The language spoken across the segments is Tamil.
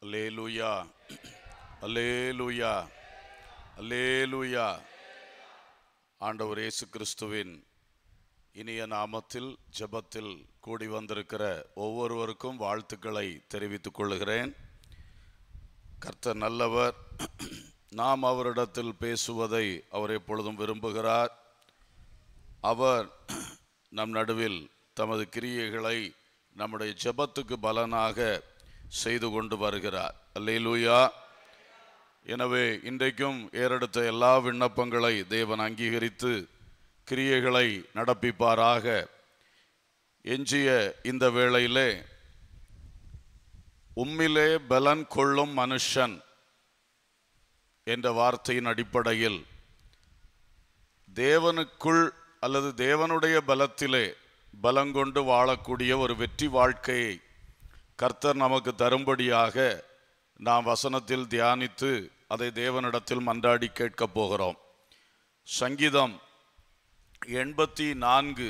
அல்லேலூயா அல்லேலூயா அல்லேலூயா ஆண்டவர் இயேசு கிறிஸ்துவின் இனிய நாமத்தில் ஜெபத்தில் கூடி வந்திருக்கிற ஒவ்வொருவருக்கும் வாழ்த்துக்களை தெரிவித்துக் கொள்கிறேன் கர்த்தர் நல்லவர் நாம் அவரிடத்தில் பேசுவதை அவர் எப்பொழுதும் விரும்புகிறார் அவர் நம் நடுவில் தமது கிரியைகளை நம்முடைய ஜெபத்துக்கு பலனாக செய்து கொண்டு வருகிறார் அல்லேலூயா எனவே இன்றைக்கும் ஏறெடுத்த எல்லா விண்ணப்பங்களை தேவன் அங்கீகரித்து கிரியைகளை நடப்பிப்பாராக எஞ்சிய இந்த வேளையிலே உம்மிலே பலன் கொள்ளும் மனுஷன் என்ற வார்த்தையின் அடிப்படையில் தேவனுக்குள் அல்லது தேவனுடைய பலத்திலே பலங்கொண்டு வாழக்கூடிய ஒரு வெற்றி வாழ்க்கையை கர்த்தர் நமக்கு தரும்படியாக நாம் வசனத்தில் தியானித்து அதை தேவனிடத்தில் மன்றாடி கேட்கப் போகிறோம் சங்கீதம் எண்பத்தி நான்கு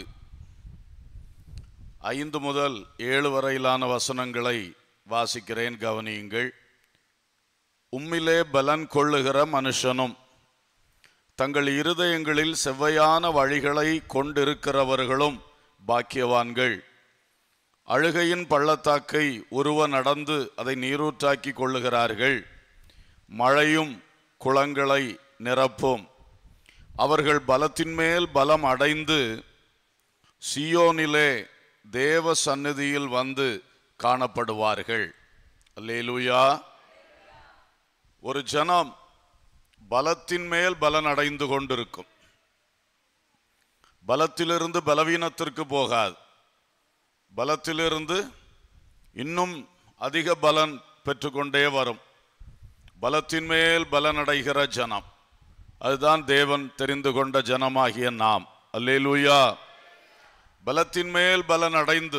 ஐந்து முதல் ஏழு வரையிலான வசனங்களை வாசிக்கிறேன் கவனியுங்கள் உம்மிலே பலன் கொள்ளுகிற மனுஷனும் தங்கள் இருதயங்களில் செவ்வையான வழிகளை கொண்டிருக்கிறவர்களும் பாக்கியவான்கள் அழுகையின் பள்ளத்தாக்கை உருவ நடந்து அதை நீரூற்றாக்கி கொள்ளுகிறார்கள் மழையும் குளங்களை நிரப்பும் அவர்கள் பலத்தின் மேல் பலம் அடைந்து சியோனிலே தேவ சந்நிதியில் வந்து காணப்படுவார்கள் அல்லேலூயா ஒரு ஜனம் பலத்தின் மேல் பலன் அடைந்து கொண்டிருக்கும் பலத்திலிருந்து பலவீனத்திற்கு போகாது பலத்திலிருந்து இன்னும் அதிக பலன் பெற்றுக்கொண்டே வரும் பலத்தின் மேல் பலனடைகிற ஜனம் அதுதான் தேவன் தெரிந்து கொண்ட ஜனமாகிய நாம் அல்லேலூயா பலத்தின் மேல் பலன் அடைந்து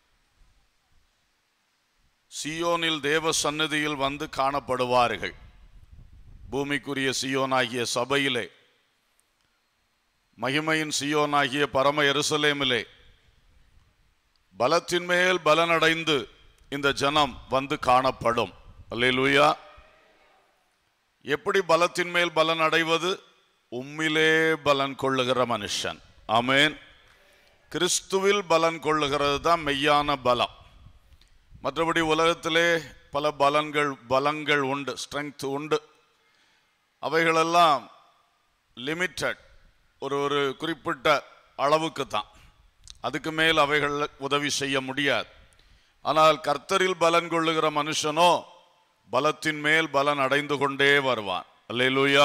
சியோனில் தேவ சந்நிதியில் வந்து காணப்படுவார்கள் பூமிக்குரிய சியோனாகிய சபையிலே மகிமையின் சியோனாகிய பரம எருசலேமிலே பலத்தின் மேல் பலனடைந்து இந்த ஜனம் வந்து காணப்படும் அல்லேலூயா எப்படி பலத்தின் மேல் பலன் அடைவது உம்மிலே பலன் கொள்ளுகிற மனுஷன் ஆமேன் கிறிஸ்துவில் பலன் கொள்ளுகிறது தான் மெய்யான பலம் மற்றபடி உலகத்திலே பல பலன்கள் பலங்கள் உண்டு ஸ்ட்ரெங்க் உண்டு அவைகளெல்லாம் லிமிட்டட் ஒரு ஒரு குறிப்பிட்ட அளவுக்கு தான் அதுக்கு மேல் அவைகள் உதவி செய்ய முடியாது ஆனால் கர்த்தரில் பலன் கொள்ளுகிற மனுஷனோ பலத்தின் மேல் பலன் அடைந்து கொண்டே வருவான் அல்லேலூயா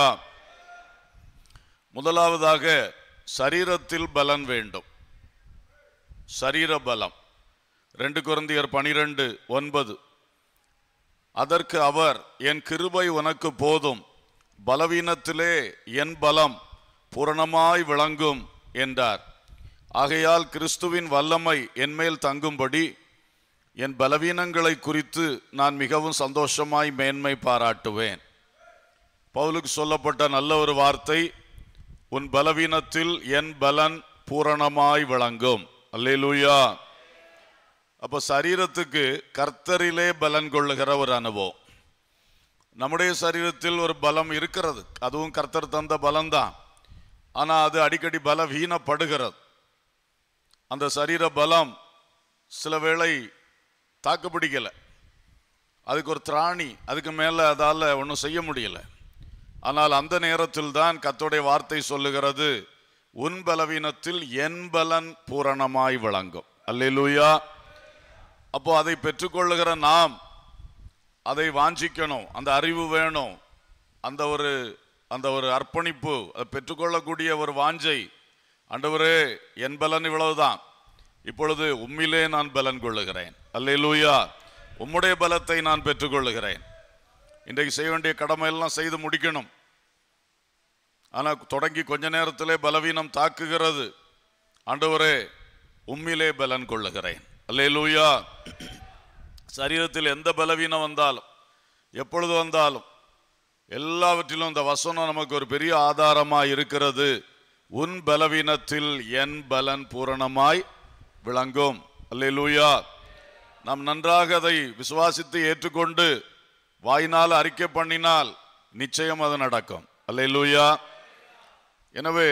முதலாவதாக சரீரத்தில் பலன் வேண்டும் சரீர பலம் ரெண்டு குருந்தியர் பனிரெண்டு ஒன்பது அதற்கு அவர் என் கிருபை உனக்கு போதும் பலவீனத்திலே என் பலம் பூரணமாய் விளங்கும் என்றார் ஆகையால் கிறிஸ்துவின் வல்லமை என்மேல் தங்கும்படி என் பலவீனங்களை குறித்து நான் மிகவும் சந்தோஷமாய் மேன்மை பாராட்டுவேன் பவுலுக்கு சொல்லப்பட்ட நல்ல ஒரு வார்த்தை உன் பலவீனத்தில் என் பலன் பூரணமாய் விளங்கும் அல்லேலூயா அப்போ சரீரத்துக்கு கர்த்தரிலே பலன் கொள்ளுகிற ஒரு அனுபவம் நம்முடைய சரீரத்தில் ஒரு பலம் இருக்கிறது அதுவும் கர்த்தர் தந்த பலம்தான் ஆனால் அது அடிக்கடி பலவீனப்படுகிறது அந்த சரீர பலம் சில வேளை தாக்கு பிடிக்கல அதுக்கு ஒரு திராணி அதுக்கு மேலே அதால் ஒன்றும் செய்ய முடியல ஆனால் அந்த நேரத்தில் தான் கத்தோடைய வார்த்தை சொல்லுகிறது உன் பலவீனத்தில் என் பலன் பூரணமாய் விளங்கும் அல்லேலூயா அப்போ அதை பெற்றுக்கொள்ளுகிற நாம் அதை வாஞ்சிக்கணும் அந்த அறிவு வேணும் அந்த ஒரு அந்த ஒரு அர்ப்பணிப்பு அதை பெற்றுக்கொள்ளக்கூடிய ஒரு வாஞ்சை ஆண்டவரே என் பலன் இவ்வளவுதான் இப்பொழுது உம்மிலே நான் பலன் கொள்ளுகிறேன் அல்லேலூயா உம்முடைய பலத்தை நான் பெற்றுக்கொள்ளுகிறேன் இன்றைக்கு செய்ய வேண்டிய கடமை எல்லாம் செய்து முடிக்கணும் ஆனால் தொடங்கி கொஞ்ச நேரத்திலே பலவீனம் தாக்குகிறது ஆண்டவரே உம்மிலே பலன் கொள்ளுகிறேன் அல்லேலூயா சரீரத்தில் எந்த பலவீனம் வந்தாலும் எப்பொழுது வந்தாலும் எல்லாவற்றிலும் இந்த வசனம் நமக்கு ஒரு பெரிய ஆதாரமாய் இருக்கிறது உன் பலவீனத்தில் என் பலன் பூரணமாய் விளங்கும் அல்லேலூயா நாம் நன்றாக அதை விசுவாசித்து ஏற்றுக்கொண்டு வாயினால் அறிக்கை பண்ணினால் நிச்சயம் அது நடக்கும் அல்லேலூயா எனவே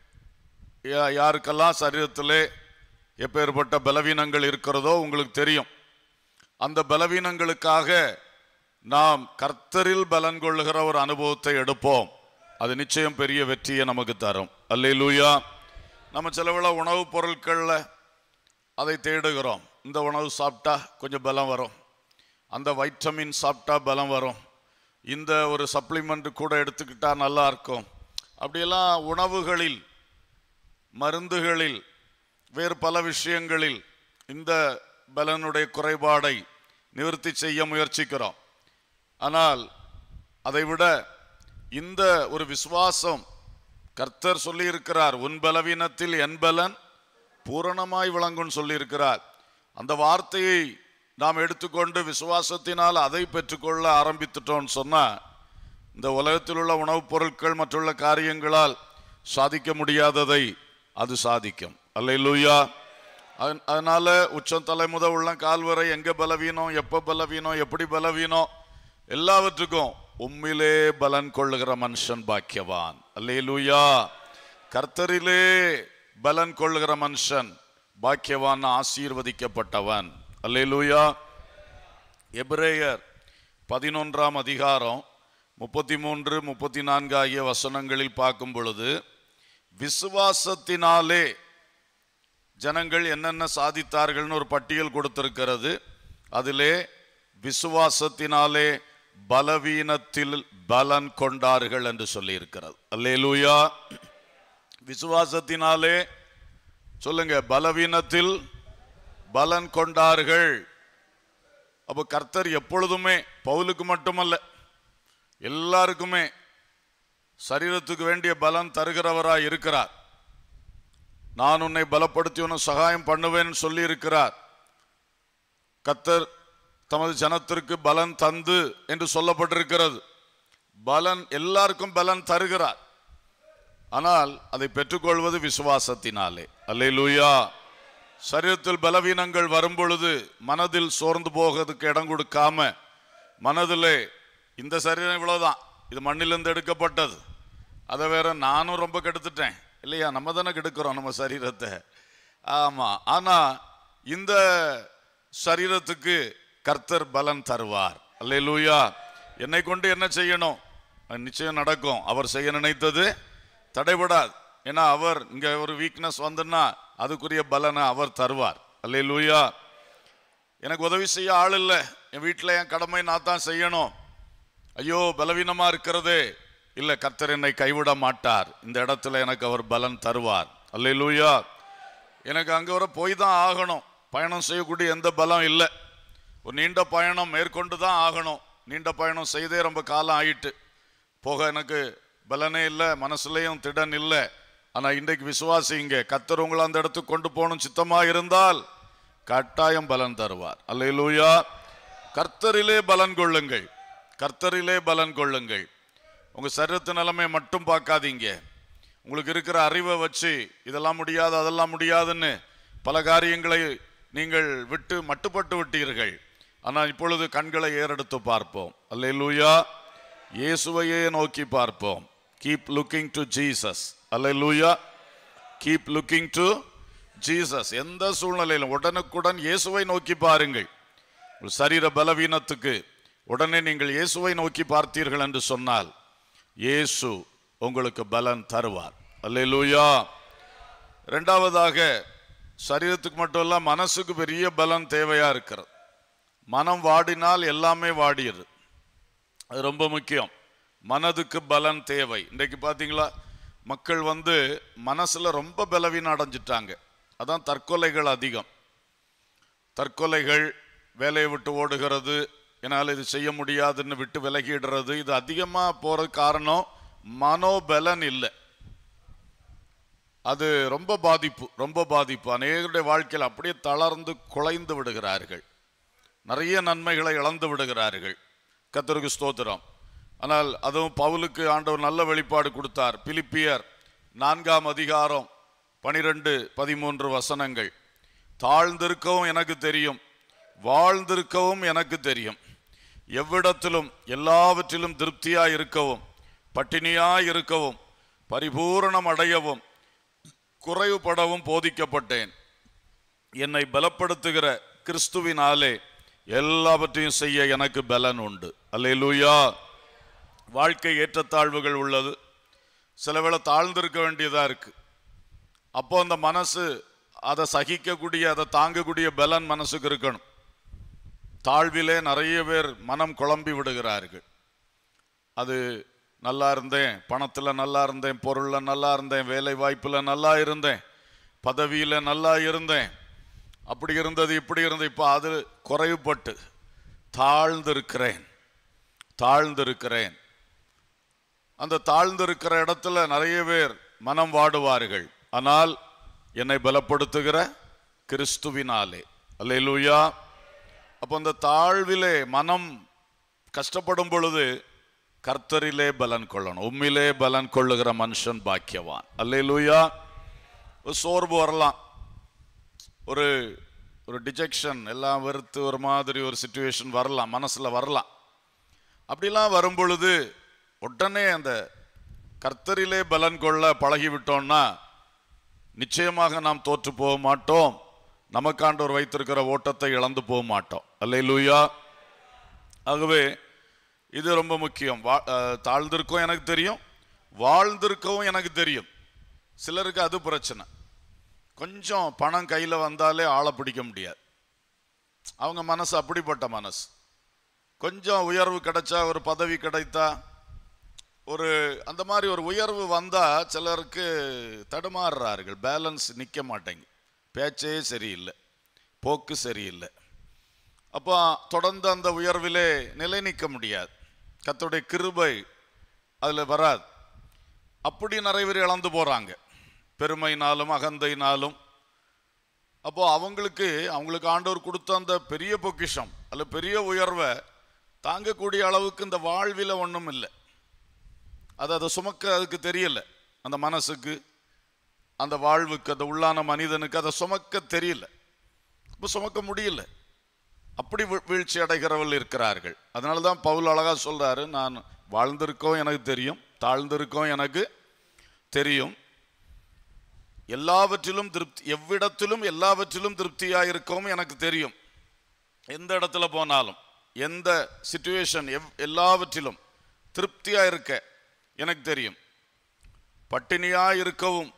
யா- யாருக்கெல்லாம் சரீரத்திலே எப்பேற்பட்ட பலவீனங்கள் இருக்கிறதோ உங்களுக்கு தெரியும் அந்த பலவீனங்களுக்காக நாம் கர்த்தரில் பலன் கொள்ளுகிற ஒரு அனுபவத்தை எடுப்போம் அது நிச்சயம் பெரிய வெற்றியை நமக்கு தரும் அல்லேலூயா நம்ம சிலவுல உணவுப் பொருட்களில் அதை தேடுகிறோம் இந்த உணவு சாப்பிட்டா கொஞ்சம் பலம் வரும் அந்த வைட்டமின் சாப்பிட்டா பலம் வரும் இந்த ஒரு சப்ளிமெண்ட் கூட எடுத்துக்கிட்டா நல்லா இருக்கும் அப்படியெல்லாம் உணவுகளில் மருந்துகளில் வேறு பல விஷயங்களில் இந்த பலனுடைய குறைபாடை நிவர்த்தி செய்ய முயற்சிக்கிறோம் ஆனால் அதைவிட இந்த ஒரு விசுவாசம் கர்த்தர் சொல்லியிருக்கிறார் உன் பலவீனத்தில் என் பலன் பூரணமாய் விளங்கும்னு சொல்லியிருக்கிறார் அந்த வார்த்தையை நாம் எடுத்துக்கொண்டு விசுவாசத்தினால் அதை பெற்றுக்கொள்ள ஆரம்பித்துட்டோம்னு சொன்னா இந்த உலகத்தில் உள்ள உணவுப் பொருட்கள் மற்றுள்ள காரியங்களால் சாதிக்க முடியாததை அது சாதிக்கும் அல்லேலூயா அதன்- அதனால உச்சம் தலைமுத உள்ள கால்வரை எங்க பலவீனம் எப்ப பலவீனம் எப்படி பலவீனம் எல்லாவற்றுக்கும் உம்மிலே பலன் கொள்ளுகிற மனுஷன் பாக்கியவான் அல்லேலூயா கர்த்தரிலே பலன் கொள்ளுகிற மனுஷன் பாக்கியவான் ஆசீர்வதிக்கப்பட்டவன் அல்லேலூயா எபிரேயர் பதினொன்றாம் அதிகாரம் முப்பத்தி மூன்று முப்பத்தி நான்கு ஆகிய வசனங்களில் பார்க்கும் பொழுது விசுவாசத்தினாலே ஜனங்கள் என்னென்ன சாதித்தார்கள்னு ஒரு பட்டியல் கொடுத்திருக்கிறது அதிலே விசுவாசத்தினாலே பலவீனத்தில் பலன் கொண்டார்கள் என்று சொல்லியிருக்கிறது அல்லேலூயா விசுவாசத்தினாலே சொல்லுங்க பலவீனத்தில் பலன் கொண்டார்கள் அப்போ கர்த்தர் எப்பொழுதுமே பவுலுக்கு மட்டுமல்ல எல்லாருக்குமே சரீரத்துக்கு வேண்டிய பலன் தருகிறவராய் இருக்கிறார் நான் உன்னை பலப்படுத்தி உனக்கு சகாயம் பண்ணுவேன்னு சொல்லி இருக்கிறார் கத்தர் தமது ஜனத்திற்கு பலன் தந்து என்று சொல்லப்பட்டிருக்கிறது பலன் எல்லாருக்கும் பலன் தருகிறார் ஆனால் அதை பெற்றுக்கொள்வது விசுவாசத்தினாலே அல்லேலூயா சரீரத்தில் பலவீனங்கள் வரும் பொழுது மனதில் சோர்ந்து போகிறதுக்கு இடம் கொடுக்காம மனதிலே இந்த சரீரம் இவ்வளவுதான் இது மண்ணிலிருந்து எடுக்கப்பட்டது அதை வேற நானும் ரொம்ப கெடுத்துட்டேன் இல்லையா நம்ம தானே கெடுக்கிறோம் நம்ம சரீரத்தை ஆமா ஆனா இந்த சரீரத்துக்கு கர்த்தர் பலன் தருவார் அல்லேலூயா என்னை கொண்டு என்ன செய்யணும் அது நிச்சயம் நடக்கும் அவர் செய்ய நினைத்தது தடைபடாது ஏன்னா அவர் இங்க ஒரு வீக்னஸ் வந்துன்னா அதுக்குரிய பலனை அவர் தருவார் அல்லேலூயா எனக்கு உதவி செய்ய ஆள் இல்லை என் வீட்டில் என் கடமை நான் தான் செய்யணும் ஐயோ பலவீனமா இருக்கிறதே இல்ல கர்த்தர் என்னை கைவிட மாட்டார் இந்த இடத்துல எனக்கு அவர் பலன் தருவார் அல்லேலூயா எனக்கு அங்க வர போய் தான் ஆகணும் பயணம் செய்யக்கூடிய எந்த பலம் இல்லை ஒரு நீண்ட பயணம் மேற்கொண்டு தான் ஆகணும் நீண்ட பயணம் செய்தே ரொம்ப காலம் ஆயிட்டு போக எனக்கு பலனே இல்லை மனசுலயும் திடன் இல்லை ஆனா இன்றைக்கு விசுவாசிங்க கர்த்தர் உங்களை அந்த இடத்துக்கு கொண்டு போகணும் சித்தமா இருந்தால் கட்டாயம் பலன் தருவார் அல்லேலூயா கர்த்தரிலே பலன் கொள்ளுங்கள் கர்த்தரிலே பலன் கொள்ளுங்கள் உங்க சரீரத்து நிலைமை மட்டும் பார்க்காதீங்க உங்களுக்கு இருக்கிற அறிவை வச்சு இதெல்லாம் முடியாது அதெல்லாம் முடியாதுன்னு பல காரியங்களை நீங்கள் விட்டு மட்டுப்பட்டு விட்டீர்கள் ஆனால் இப்பொழுது கண்களை ஏறெடுத்து பார்ப்போம் அல்லேலூயா இயேசுவையே நோக்கி பார்ப்போம் கீப் லுக்கிங் டு ஜீசஸ் அல்லேலூயா கீப் லுக்கிங் டு ஜீசஸ் எந்த சூழ்நிலையிலும் உடனுக்குடன் இயேசுவை நோக்கி பாருங்கள் உங்கள் சரீர பலவீனத்துக்கு உடனே நீங்கள் இயேசுவை நோக்கி பார்த்தீர்கள் என்று சொன்னால் இயேசு உங்களுக்கு பலன் தருவார் அல்லேலூயா ரெண்டாவதாக சரீரத்துக்கு மட்டும் இல்ல மனசுக்கு பெரிய பலன் தேவையா இருக்கிறது மனம் வாடினால் எல்லாமே வாடியது அது ரொம்ப முக்கியம் மனதுக்கு பலன் தேவை இன்றைக்கு பார்த்தீங்களா மக்கள் வந்து மனசுல ரொம்ப பலவீனம் அடைஞ்சிட்டாங்க அதான் தற்கொலைகள் அதிகம் தற்கொலைகள் வேலையை விட்டு ஓடுகிறது என்னால் இது செய்ய முடியாதுன்னு விட்டு விலகிடுறது இது அதிகமாக போறது காரணம் மனோபலன் இல்லை அது ரொம்ப பாதிப்பு ரொம்ப பாதிப்பு அநேகருடைய வாழ்க்கையில் அப்படியே தளர்ந்து குலைந்து விடுகிறார்கள் நிறைய நன்மைகளை இழந்து விடுகிறார்கள் கத்தருக்கு ஸ்தோத்திரம் ஆனால் அதுவும் பவுலுக்கு ஆண்டவர் நல்ல வெளிப்பாடு கொடுத்தார் பிலிப்பியர் நான்காம் அதிகாரம் பனிரெண்டு பதிமூன்று வசனங்கள் தாழ்ந்திருக்கவும் எனக்கு தெரியும் வாழ்ந்திருக்கவும் எனக்கு தெரியும் எவ்விடத்திலும் எல்லாவற்றிலும் திருப்தியாய் இருக்கவும் பட்டினியாய் இருக்கவும் பரிபூரணம் அடையவும் குறைவுபடவும் போதிக்கப்பட்டேன் என்னை பலப்படுத்துகிற கிறிஸ்துவினாலே எல்லாவற்றையும் செய்ய எனக்கு பலன் உண்டு அல்லேலூயா வாழ்க்கை ஏற்றத்தாழ்வுகள் உள்ளது சில வேளை தாழ்ந்திருக்க வேண்டியதா இருக்கு அப்போ அந்த மனசு அதை சகிக்கக்கூடிய அதை தாங்கக்கூடிய பலன் மனசுக்கு இருக்கணும் தாழ்விலே நிறைய பேர் மனம் குழம்பி விடுகிறார்கள் அது நல்லா இருந்தேன் பணத்தில் நல்லா இருந்தேன் பொருளில் நல்லா இருந்தேன் வேலை வாய்ப்பில் நல்லா இருந்தேன் பதவியில் நல்லா இருந்தேன் அப்படி இருந்தது இப்படி இருந்தது இப்போ அது குறைவுபட்டு தாழ்ந்திருக்கிறேன் தாழ்ந்திருக்கிறேன் அந்த தாழ்ந்திருக்கிற இடத்துல நிறைய பேர் மனம் வாடுவார்கள் ஆனால் என்னை பலப்படுத்துகிற கிறிஸ்துவினாலே அல்லேலூயா அப்போ அந்த தாழ்விலே மனம் கஷ்டப்படும் பொழுது கர்த்தரிலே பலன் கொள்ளணும் உம்மிலே பலன் கொள்ளுகிற மனுஷன் பாக்கியவான் அல்லேலூயா ஒரு சோர்வு வரலாம் ஒரு ஒரு டிஜெக்ஷன் எல்லாம் வெறுத்து ஒரு மாதிரி ஒரு சுச்சுவேஷன் வரலாம் மனசுல வரலாம் அப்படிலாம் வரும் பொழுது உடனே அந்த கர்த்தரிலே பலன் கொள்ள பழகிவிட்டோம்னா நிச்சயமாக நாம் தோற்று போக மாட்டோம் நமக்காண்டவர் வைத்திருக்கிற ஓட்டத்தை இழந்து போக மாட்டோம் அல்லேலூயா ஆகவே இது ரொம்ப முக்கியம் வா அஹ், தாழ்ந்திருக்கவும் எனக்கு தெரியும் வாழ்ந்திருக்கவும் எனக்கு தெரியும் சிலருக்கு அது பிரச்சனை கொஞ்சம் பணம் கையில் வந்தாலே ஆளை பிடிக்க முடியாது அவங்க மனசு அப்படிப்பட்ட மனசு கொஞ்சம் உயர்வு கிடைச்சா ஒரு பதவி கிடைத்தா ஒரு அந்த மாதிரி ஒரு உயர்வு வந்தா சிலருக்கு தடுமாறுறார்கள் பேலன்ஸ் நிற்க மாட்டேங்க பேச்சே சரியில்லை போக்கு சரியில்லை அப்போ தொடர்ந்து அந்த உயர்விலே நிலை நிற்க முடியாது கர்த்தருடைய கிருபை அதில் வராது அப்படி நிறைய பேர் இழந்து போகிறாங்க பெருமைனாலும் அகந்தைனாலும் அப்போ அவங்களுக்கு அவங்களுக்கு ஆண்டவர் கொடுத்த அந்த பெரிய பொக்கிஷம் அல்ல பெரிய உயர்வை தாங்கக்கூடிய அளவுக்கு இந்த வாழ்வில் ஒன்றும் இல்லை அது அதை சுமக்க அதுக்கு தெரியல அந்த மனசுக்கு அந்த வாழ்வுக்கு அந்த உள்ளான மனிதனுக்கு அதை சுமக்க தெரியல இப்போ சுமக்க முடியல அப்படி வீ- வீழ்ச்சி அடைகிறவர்கள் இருக்கிறார்கள் அதனால தான் பவுல் அழகா சொல்றாரு நான் வாழ்ந்திருக்கோம் எனக்கு தெரியும் தாழ்ந்திருக்கோம் எனக்கு தெரியும் எல்லாவற்றிலும் திருப்தி எவ்விடத்திலும் எல்லாவற்றிலும் திருப்தியாக இருக்கவும் எனக்கு தெரியும் எந்த இடத்துல போனாலும் எந்த சுச்சுவேஷன் எவ் எல்லாவற்றிலும் திருப்தியா இருக்க எனக்கு தெரியும் பட்டினியா இருக்கவும்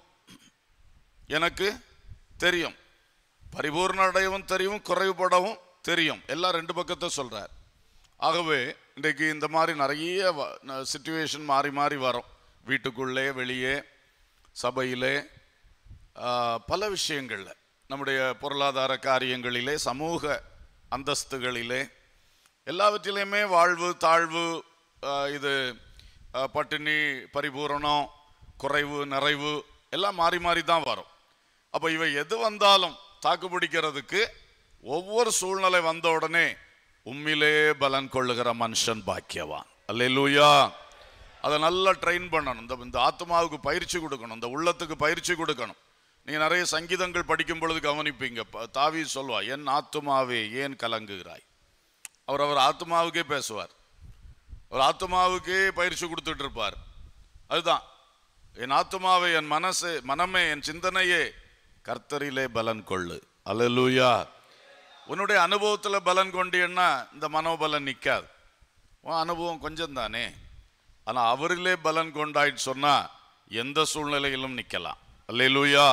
எனக்கு தெரியும் பரிபூர்ண அடையவும் தெரியும் குறைவுபடவும் தெரியும் எல்லாம் ரெண்டு பக்கத்தை சொல்றார் ஆகவே இன்றைக்கு இந்த மாதிரி நிறைய சுச்சுவேஷன் மாறி மாறி வரும் வீட்டுக்குள்ளே வெளியே சபையிலே ஆ, பல விஷயங்களில் நம்முடைய பொருளாதார காரியங்களிலே சமூக அந்தஸ்துகளிலே எல்லாவற்றிலையுமே வாழ்வு தாழ்வு ஆ, இது ஆ, பட்டினி பரிபூரணம் குறைவு நிறைவு எல்லாம் மாறி மாறி தான் வரும் அப்போ இவை எது வந்தாலும் தாக்கு பிடிக்கிறதுக்கு ஒவ்வொரு சூழ்நிலை வந்த உடனே உம்மிலே பலன் கொள்ளுகிற மனுஷன் பாக்கியவான் அல்லேலூயா அதை நல்லா ட்ரெயின் பண்ணணும் இந்த இந்த ஆத்மாவுக்கு பயிற்சி கொடுக்கணும் இந்த உள்ளத்துக்கு பயிற்சி கொடுக்கணும் நீங்க நிறைய சங்கீதங்கள் படிக்கும் பொழுது கவனிப்பீங்க ப- தாவீது சொல்வா என் ஆத்துமாவே ஏன் கலங்குகிறாய் அவர் அவர் ஆத்மாவுக்கே பேசுவார் ஒரு ஆத்மாவுக்கே பயிற்சி கொடுத்துட்டு இருப்பார் அதுதான் என் ஆத்மாவே என் மனசு மனமே என் சிந்தனையே கர்த்தரிலே பலன் கொள்ளு அல்லேலூயா உன்னுடைய அனுபவத்துல பலன் கொண்டீன்னா இந்த மனோபலன் நிக்காது உன் அனுபவம் கொஞ்சம் தானே ஆனா அவரிலே பலன் கொண்டாயிட்டு சொன்னா எந்த சூழ்நிலையிலும் நிக்கலாம் அல்லேலூயா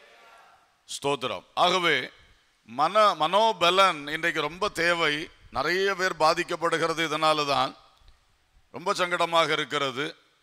ஸ்தோத்திரம் ஆகவே மன மனோபலன் இன்றைக்கு ரொம்ப தேவை நிறைய பேர் பாதிக்கப்படுகிறது இதனால தான் ரொம்ப சங்கடமாக இருக்கிறது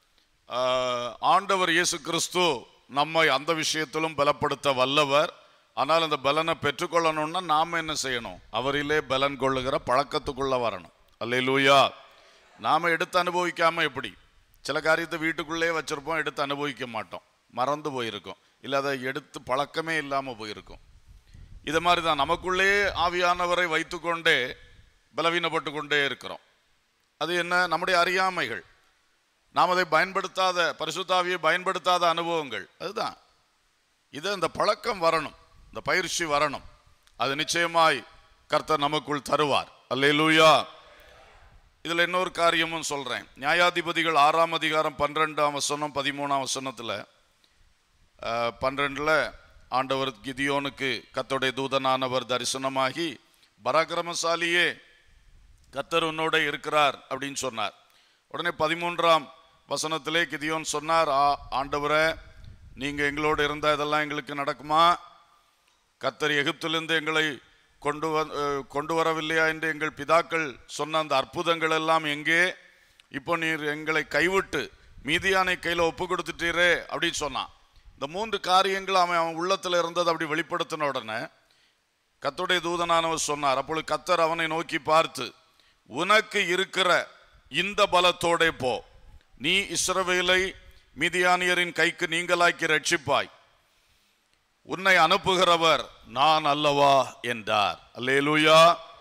ஆஹ், ஆண்டவர் இயேசு கிறிஸ்து நம்மை அந்த விஷயத்திலும் பலப்படுத்த வல்லவர் ஆனால் அந்த பலனை பெற்றுக்கொள்ளணும்னா நாம் என்ன செய்யணும் அவரிலே பலன் கொள்ளுகிற பழக்கத்துக்குள்ள வரணும் அல்லேலூயா நாம எடுத்து அனுபவிக்காம எப்படி சில காரியத்தை வீட்டுக்குள்ளே வச்சிருப்போம் எடுத்து அனுபவிக்க மாட்டோம் மறந்து போயிருக்கோம் இல்லை அதை எடுத்து பழக்கமே இல்லாமல் போயிருக்கும் இது மாதிரி தான் நமக்குள்ளே ஆவியானவரை வைத்துக்கொண்டே பலவீனப்பட்டு கொண்டே இருக்கிறோம் அது என்ன நம்முடைய அறியாமைகள் நாம் அதை பயன்படுத்தாத பரிசுத்தாவியை பயன்படுத்தாத அனுபவங்கள் அதுதான் இது அந்த பழக்கம் வரணும் இந்த பயிற்சி வரணும் அது நிச்சயமாய் கர்த்தர் நமக்குள் தருவார் அல்லேலூயா இதுல இன்னொரு காரியமும் சொல்றேன் நியாயாதிபதிகள் ஆறாம் அதிகாரம் பன்னிரெண்டாம் வசனம் பதிமூணாம் வசனத்துல அஹ், பன்னிரெண்டுல ஆண்டவர் கிதியோனுக்கு கத்தோடைய தூதனானவர் தரிசனமாகி பராக்கிரமசாலியே கத்தர் உன்னோட இருக்கிறார் அப்படின்னு சொன்னார் உடனே பதிமூன்றாம் வசனத்திலே கிதியோன் சொன்னார் "ஆ- ஆண்டவரே நீங்க எங்களோடு இருந்தா இதெல்லாம் எங்களுக்கு நடக்குமா கத்தர் எகிப்திலிருந்து எங்களை கொண்டு வ அஹ், கொண்டு வரவில்லையா என்று எங்கள் பிதாக்கள் சொன்ன அந்த அற்புதங்கள் எல்லாம் எங்கே இப்போ நீர் எங்களை கைவிட்டு மீதியானை கையில் ஒப்பு கொடுத்துட்டீரே அப்படின்னு சொன்னான் இந்த மூன்று காரியங்கள் அவன் அவன் உள்ளத்தில் இருந்தது அப்படி வெளிப்படுத்தின உடனே கத்தருடைய தூதனானவர் சொன்னார் அப்பொழுது கத்தர் அவனை நோக்கி பார்த்து உனக்கு இருக்கிற இந்த பலத்தோடே போ நீ இஸ்ரவேலை மிதியானியரின் கைக்கு நீங்களாக்கி ரட்சிப்பாய் உன்னை அனுப்புகிறவர் நான் அல்லவா என்றார் அல்லேலூயா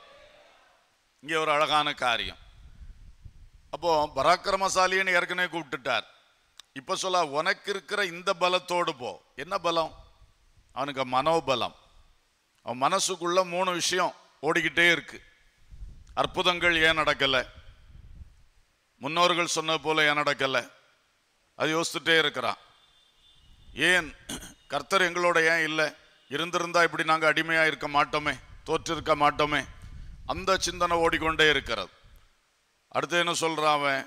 இங்கே ஒரு அழகான காரியம் அப்போ பராக்கிரமசாலின்னு ஏற்கனவே கூப்பிட்டுட்டார் இப்ப சொல்ல உனக்கு இருக்கிற இந்த பலத்தோடு போ என்ன பலம் அவனுக்கு மனோபலம் அவன் மனசுக்குள்ள மூணு விஷயம் ஓடிக்கிட்டே இருக்கு அற்புதங்கள் ஏன் நடக்கல முன்னோர்கள் சொன்ன போல ஏன் நடக்கல அது யோசிச்சுட்டே இருக்கிறான் ஏன் கர்த்தர் எங்களோட ஏன் இல்லை இருந்திருந்தா இப்படி நாங்கள் அடிமையா இருக்க மாட்டோமே தோற்றிருக்க மாட்டோமே அந்த சிந்தனை ஓடிக்கொண்டே இருக்கிறது அடுத்து என்ன சொல்றான் அவன்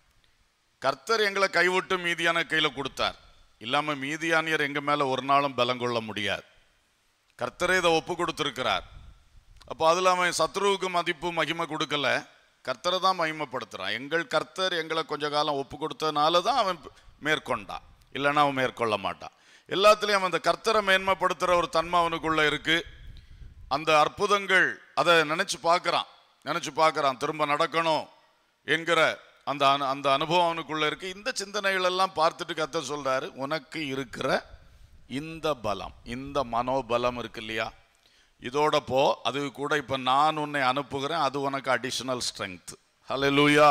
கர்த்தர் எங்களை கைவிட்டு மீதியான கையில கொடுத்தார் இல்லாம மீதியானியர் எங்க மேல ஒரு நாளும் பலம் கொள்ள முடியாது கர்த்தரே இதை ஒப்பு கொடுத்திருக்கிறார் அப்போ அதில் அவன் சத்ருவுக்கு மதிப்பு மகிமை கொடுக்கல கர்த்தரை தான் மகிமைப்படுத்துறான் எங்கள் கர்த்தர் எங்களை கொஞ்ச காலம் ஒப்பு கொடுத்ததுனால தான் அவன் மேற்கொண்டான் இல்லைன்னா அவன் மேற்கொள்ள மாட்டான் எல்லாத்துலேயும் அவன் அந்த கர்த்தரை மேன்மைப்படுத்துகிற ஒரு தன்மை அவனுக்குள்ள இருக்கு அந்த அற்புதங்கள் அதை நினைச்சு பார்க்கறான் நினைச்சு பார்க்கறான் திரும்ப நடக்கணும் என்கிற அந்த அனு அந்த அனுபவம் அவனுக்குள்ள இருக்கு இந்த சிந்தனைகள் எல்லாம் பார்த்துட்டு கத்த சொல்றாரு உனக்கு இருக்கிற இந்த பலம் இந்த மனோபலம் இருக்கு இல்லையா இதோட போ அது கூட இப்ப நான் உன்னை அனுப்புகிறேன் அது உனக்கு அடிஷனல் ஸ்ட்ரென்த் ஹalleluya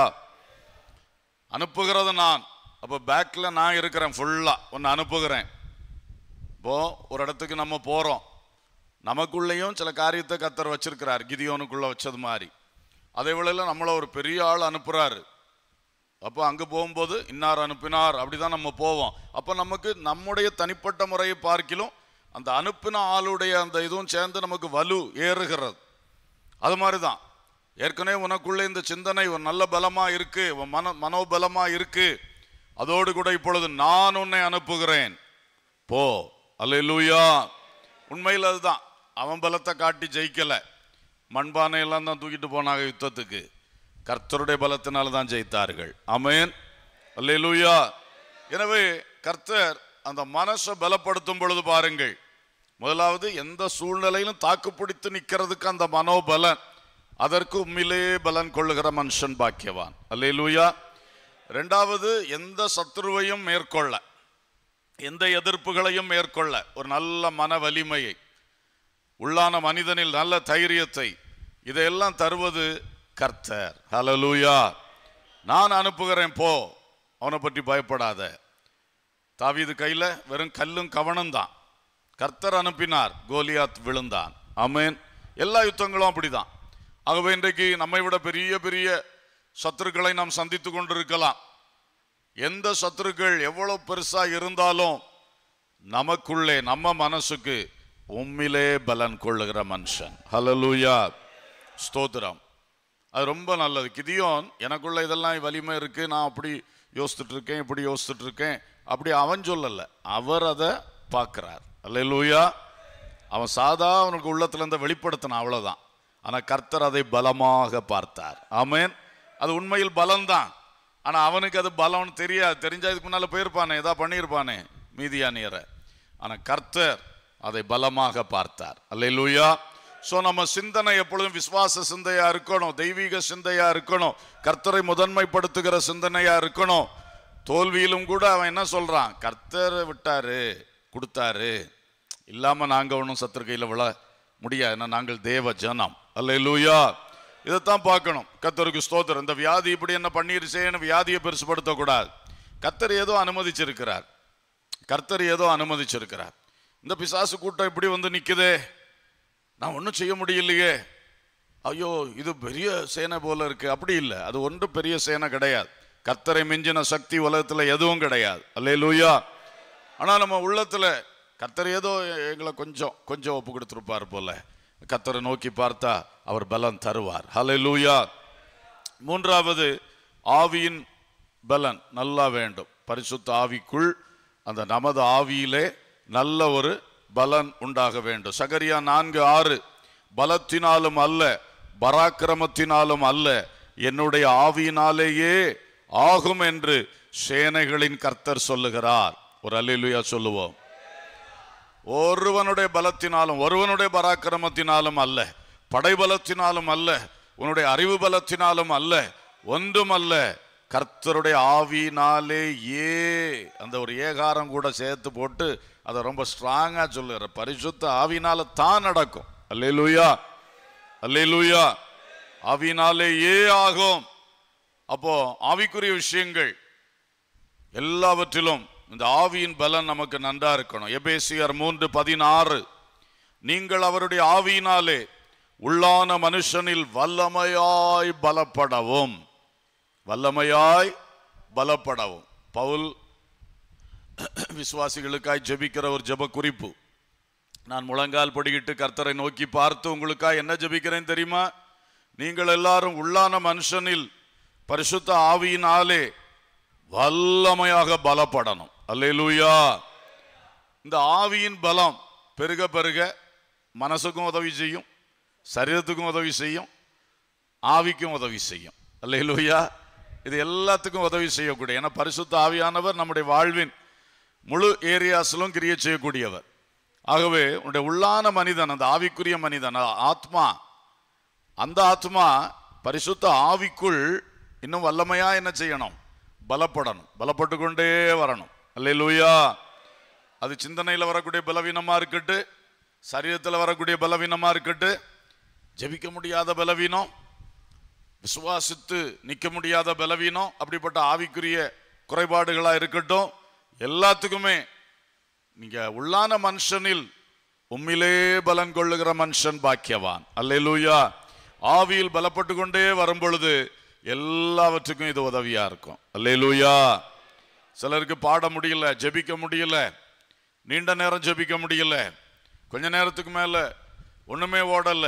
அனுப்புகிறது நான் அப்போ பேக்ல நான் இருக்கிறேன் ஃபுல்லா உன்னை அனுப்புகிறேன் இப்போ ஒரு இடத்துக்கு நம்ம போறோம் நமக்குள்ளேயும் சில காரியத்தை கத்தர் வச்சிருக்கிறார் கிதியோனுக்குள்ள வச்சது மாதிரி அதே வேளையில் நம்மளை ஒரு பெரிய ஆள் அனுப்புறாரு அப்போ அங்கே போகும்போது இன்னார் அனுப்பினார் அப்படிதான் நம்ம போவோம் அப்போ நமக்கு நம்முடைய தனிப்பட்ட முறையை பார்க்கிலும் அந்த அனுப்பின ஆளுடைய அந்த இதுவும் சேர்ந்து நமக்கு வலு ஏறுகிறது அது மாதிரி தான் ஏற்கனவே உனக்குள்ளே இந்த சிந்தனை ஒரு நல்ல பலமா இருக்கு உன் மன மனோபலமா இருக்கு அதோடு கூட இப்பொழுது நான் உன்னை அனுப்புகிறேன் போ அல்லேலூயா உண்மையில் அதுதான் அவன் பலத்தை காட்டி ஜெயிக்கல மண்பானை எல்லாம் தான் தூக்கிட்டு போனாங்க யுத்தத்துக்கு கர்த்தருடைய பலத்தினால தான் ஜெயித்தார்கள் ஆமென் அல்லேலூயா எனவே கர்த்தர் அந்த மனசை பலப்படுத்தும் பொழுது பாருங்கள் முதலாவது எந்த சூழ்நிலையிலும் தாக்குப்பிடித்து நிற்கிறதுக்கு அந்த மனோபலன் அதற்கு உண்மையிலே பலன் கொள்ளுகிற மனுஷன் பாக்கியவான் அல்லேலூயா ரெண்டாவது எந்த சத்துருவையும் மேற்கொள்ள எந்த எதிர்ப்புகளையும் மேற்கொள்ள ஒரு நல்ல மன வலிமையை உள்ளான மனிதனில் நல்ல தைரியத்தை இதையெல்லாம் தருவது கர்த்தர் ஹalleluya நான் அனுப்புகிறேன் போ அவனை பற்றி பயப்படாத தாவீது கையில வெறும் கல்லும் கவனம் தான் கர்த்தர் அனுப்பினார் கோலியாத் விழுந்தான் ஆமென் எல்லா யுத்தங்களும் அப்படிதான் ஆகவே இன்றைக்கு நம்மை விட பெரிய பெரிய சத்துருக்களை நாம் சந்தித்து கொண்டிருக்கலாம் எந்த சத்துருக்கள் எவ்வளவு பெருசா இருந்தாலும் நமக்குள்ளே நம்ம மனசுக்கு உம்மிலே பலன் கொள்ளுகிற மனுஷன் ஹalleluya ஸ்தோத்திரம் அது ரொம்ப நல்லது கிதியோன் எனக்குள்ள இதெல்லாம் வலிமை இருக்கு நான் அப்படி யோசித்துட்டு இருக்கேன் இப்படி யோசித்துட்டு இருக்கேன் அப்படி அவன் சொல்லல அவர் அதை பார்க்கிறார் அல்லேலூயா அவன் சாதா அவனுக்கு உள்ளத்துல இருந்து வெளிப்படுத்தினான் அவ்வளவுதான் ஆனா கர்த்தர் அதை பலமாக பார்த்தார் ஆமென் அது உண்மையில் பலம்தான் ஆனா அவனுக்கு அது பலம்னு தெரியாது தெரிஞ்சா இதுக்கு முன்னால போயிருப்பானே ஏதா பண்ணியிருப்பானே மீதியானியரை ஆனா கர்த்தர் அதை பலமாக பார்த்தார் அல்லேலூயா சோ நம்ம சிந்தனை எப்பொழுதும் விசுவாச சிந்தையா இருக்கணும் தெய்வீக சிந்தையா இருக்கணும் கர்த்தரை முதன்மைப்படுத்துகிற சிந்தனையா இருக்கணும் தோல்வியிலும் கூட அவன் என்ன சொல்றான் கர்த்தர் விட்டாரு கொடுத்தாரு இல்லாம நாங்க ஒன்றும் சத்துரு கையில விழ முடியாது ஏன்னா நாங்கள் தேவ ஜனம் அல்லேலூயா இதைத்தான் பார்க்கணும் கர்த்தருக்கு ஸ்தோத்திரம் இந்த வியாதி இப்படி என்ன பண்ணிருச்சேன்னு வியாதியை பெருசுபடுத்தக்கூடாது கர்த்தர் ஏதோ அனுமதிச்சிருக்கிறார் கர்த்தர் ஏதோ அனுமதிச்சிருக்கிறார் இந்த பிசாசு கூட்டம் இப்படி வந்து நிக்குதே நான் ஒன்றும் செய்ய முடியலையே ஐயோ இது பெரிய சேனை போல இருக்கு அப்படி இல்லை அது ஒன்றும் பெரிய சேனை கிடையாது கர்த்தரை மிஞ்சின சக்தி உலகத்துல எதுவும் கிடையாது அல்லே லூயா ஆனா நம்ம உள்ளத்துல கர்த்தர் ஏதோ எங்களை கொஞ்சம் கொஞ்சம் ஒப்பு கொடுத்துருப்பார் போல கர்த்தரை நோக்கி பார்த்தா அவர் பலம் தருவார் ஹலே லூயா மூன்றாவது ஆவியின் பலன் நல்லா வேண்டும் பரிசுத்த ஆவிக்குள் அந்த நமது ஆவியிலே நல்ல ஒரு பலன் உண்டாக வேண்டும் சகரியா நான்கு ஆறு பலத்தினாலும் அல்ல பராக்கிரமத்தினாலும் அல்ல என்னுடைய ஆவியினாலேயே ஆகும் என்று சேனைகளின் கர்த்தர் சொல்லுகிறார் ஒரு அல்லேலூயா சொல்லுவோம் ஒருவனுடைய பலத்தினாலும் ஒருவனுடைய பராக்கிரமத்தினாலும் அல்ல படைபலத்தினாலும் அல்ல உன்னுடைய அறிவு பலத்தினாலும் அல்ல ஒன்றும் அல்ல கர்த்தருடைய ஆவினாலே ஏ அந்த ஒரு ஏகாரம் கூட சேர்த்து போட்டு அதை ரொம்ப ஸ்ட்ராங்கா சொல்லுற பரிசுத்த ஆவினால தான் நடக்கும் அல்லேலூயா அல்லேலூயா ஆவினாலே ஏ ஆகும் அப்போ ஆவிக்குரிய விஷயங்கள் எல்லாவற்றிலும் இந்த ஆவியின் பலன் நமக்கு நன்றா இருக்கணும் எபேசியர் மூன்று பதினாறு நீங்கள் அவருடைய ஆவியினாலே உள்ளான மனுஷனில் வல்லமையாய் பலப்படவும் வல்லமையாய் பலப்படவும் பவுல் விசுவாசிகளுக்காய் ஜெபிக்கிற ஒரு ஜெப குறிப்பு நான் முழங்கால் படிக்கிட்டு கர்த்தரை நோக்கி பார்த்து உங்களுக்காக என்ன ஜெபிக்கிறேன் தெரியுமா நீங்கள் எல்லாரும் உள்ளான மனுஷனில் பரிசுத்த ஆவியினாலே வல்லமையாக பலப்படணும் அல்லேலூயா இந்த ஆவியின் பலம் பெருக பெருக மனசுக்கும் உதவி செய்யும் சரீரத்துக்கும் உதவி செய்யும் ஆவிக்கும் உதவி செய்யும் அல்லேலூயா இது எல்லாத்துக்கும் உதவி செய்யக்கூடிய ஏன்னா பரிசுத்த ஆவியானவர் நம்முடைய வாழ்வின் முழு ஏரியாஸிலும் கிரியை செய்யக்கூடியவர் ஆகவே உன்னுடைய உள்ளான மனிதன் அந்த ஆவிக்குரிய மனிதன் அ- ஆத்மா அந்த ஆத்மா பரிசுத்த ஆவிக்குள் இன்னும் வல்லமையா என்ன செய்யணும் பலப்படணும் பலப்பட்டு கொண்டே வரணும் அல்லேலூயா அது சிந்தனையில் வரக்கூடிய பலவீனமா இருக்கட்டு சரீரத்தில் வரக்கூடிய பலவீனமா இருக்கட்டு ஜெபிக்க முடியாத பலவீனம் விசுவாசித்து நிற்க முடியாத பலவீனம் அப்படிப்பட்ட ஆவிக்குரிய குறைபாடுகளா இருக்கட்டும் எல்லாத்துக்குமே நீங்க உள்ளான மனுஷனில் உம்மிலே பலன் கொள்ளுகிற மனுஷன் பாக்கியவான் அல்லேலூயா ஆவியில் பலப்பட்டு கொண்டே வரும் பொழுது எல்லாவற்றுக்கும் இது உதவியா இருக்கும் அல்லேலூயா சிலருக்கு பாட முடியல ஜெபிக்க முடியல நீண்ட நேரம் ஜெபிக்க முடியல கொஞ்ச நேரத்துக்கு மேல ஒண்ணுமே ஓடல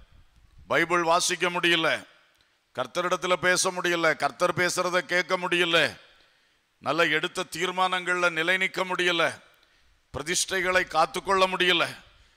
பைபிள் வாசிக்க முடியல கர்த்தரிடத்துல பேச முடியல கர்த்தர் பேசுறத கேட்க முடியல நல்ல எடுத்த தீர்மானங்கள்ல நிலை நிற்க முடியல பிரதிஷ்டைகளை காத்துக்கொள்ள முடியல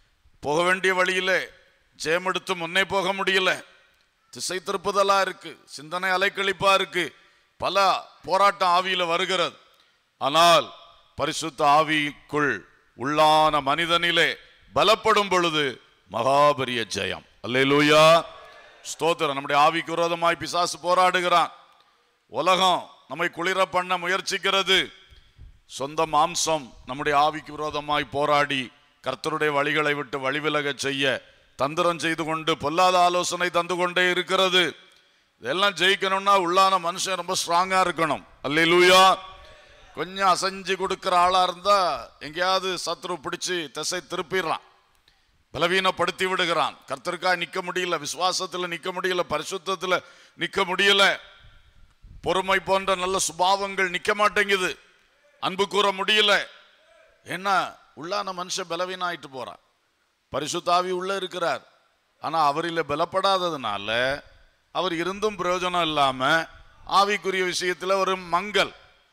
போக வேண்டிய வழியிலே ஜெயமெடுத்து முன்னே போக முடியல திசை திருப்புதலா இருக்கு சிந்தனை அலைக்கழிப்பா இருக்கு பல போராட்டம் ஆவியில வருகிறது ஆனால் பரிசுத்த ஆவிக்குள் உள்ளான மனிதனிலே பலப்படும் பொழுது மகாபரிய ஜெயம் அல்லேலூயா ஸ்தோத்திரம் நம்முடைய ஆவிக்கு விரோதமாய் பிசாசு போராடுகிறான் உலகம் நம்மை குளிர பண்ண முயற்சிக்கிறது சொந்த மாம்சம் நம்முடைய ஆவிக்கு விரோதமாய் போராடி கர்த்தருடைய வழிகளை விட்டு வழிவிலகச் செய்ய தந்திரம் செய்து கொண்டு பொல்லாத ஆலோசனை தந்து கொண்டே இருக்கிறது இதெல்லாம் ஜெயிக்கணும்னா உள்ளான மனுஷன் ரொம்ப ஸ்ட்ராங்கா இருக்கணும் அல்லேலூயா கொஞ்சம் அசைஞ்சு கொடுக்கிற ஆளா இருந்தா எங்கேயாவது சத்ரு பிடிச்சு திசை திருப்பிடுறான் பலவீனப்படுத்தி விடுகிறான் கர்த்தருக்காக நிக்க முடியல விசுவாசத்துல நிக்க முடியல பரிசுத்தத்துல நிக்க முடியல பொறுமை போன்ற நல்ல சுபாவங்கள் நிக்க மாட்டேங்குது அன்பு கூற முடியல என்ன உள்ளான மனுஷன் பலவீனாயிட்டு போறான் பரிசுத்தாவி உள்ள இருக்கிறார் ஆனா அவரில் பலப்படாததுனால அவர் இருந்தும் பிரயோஜனம் இல்லாம ஆவிக்குரிய விஷயத்துல ஒரு மங்கல்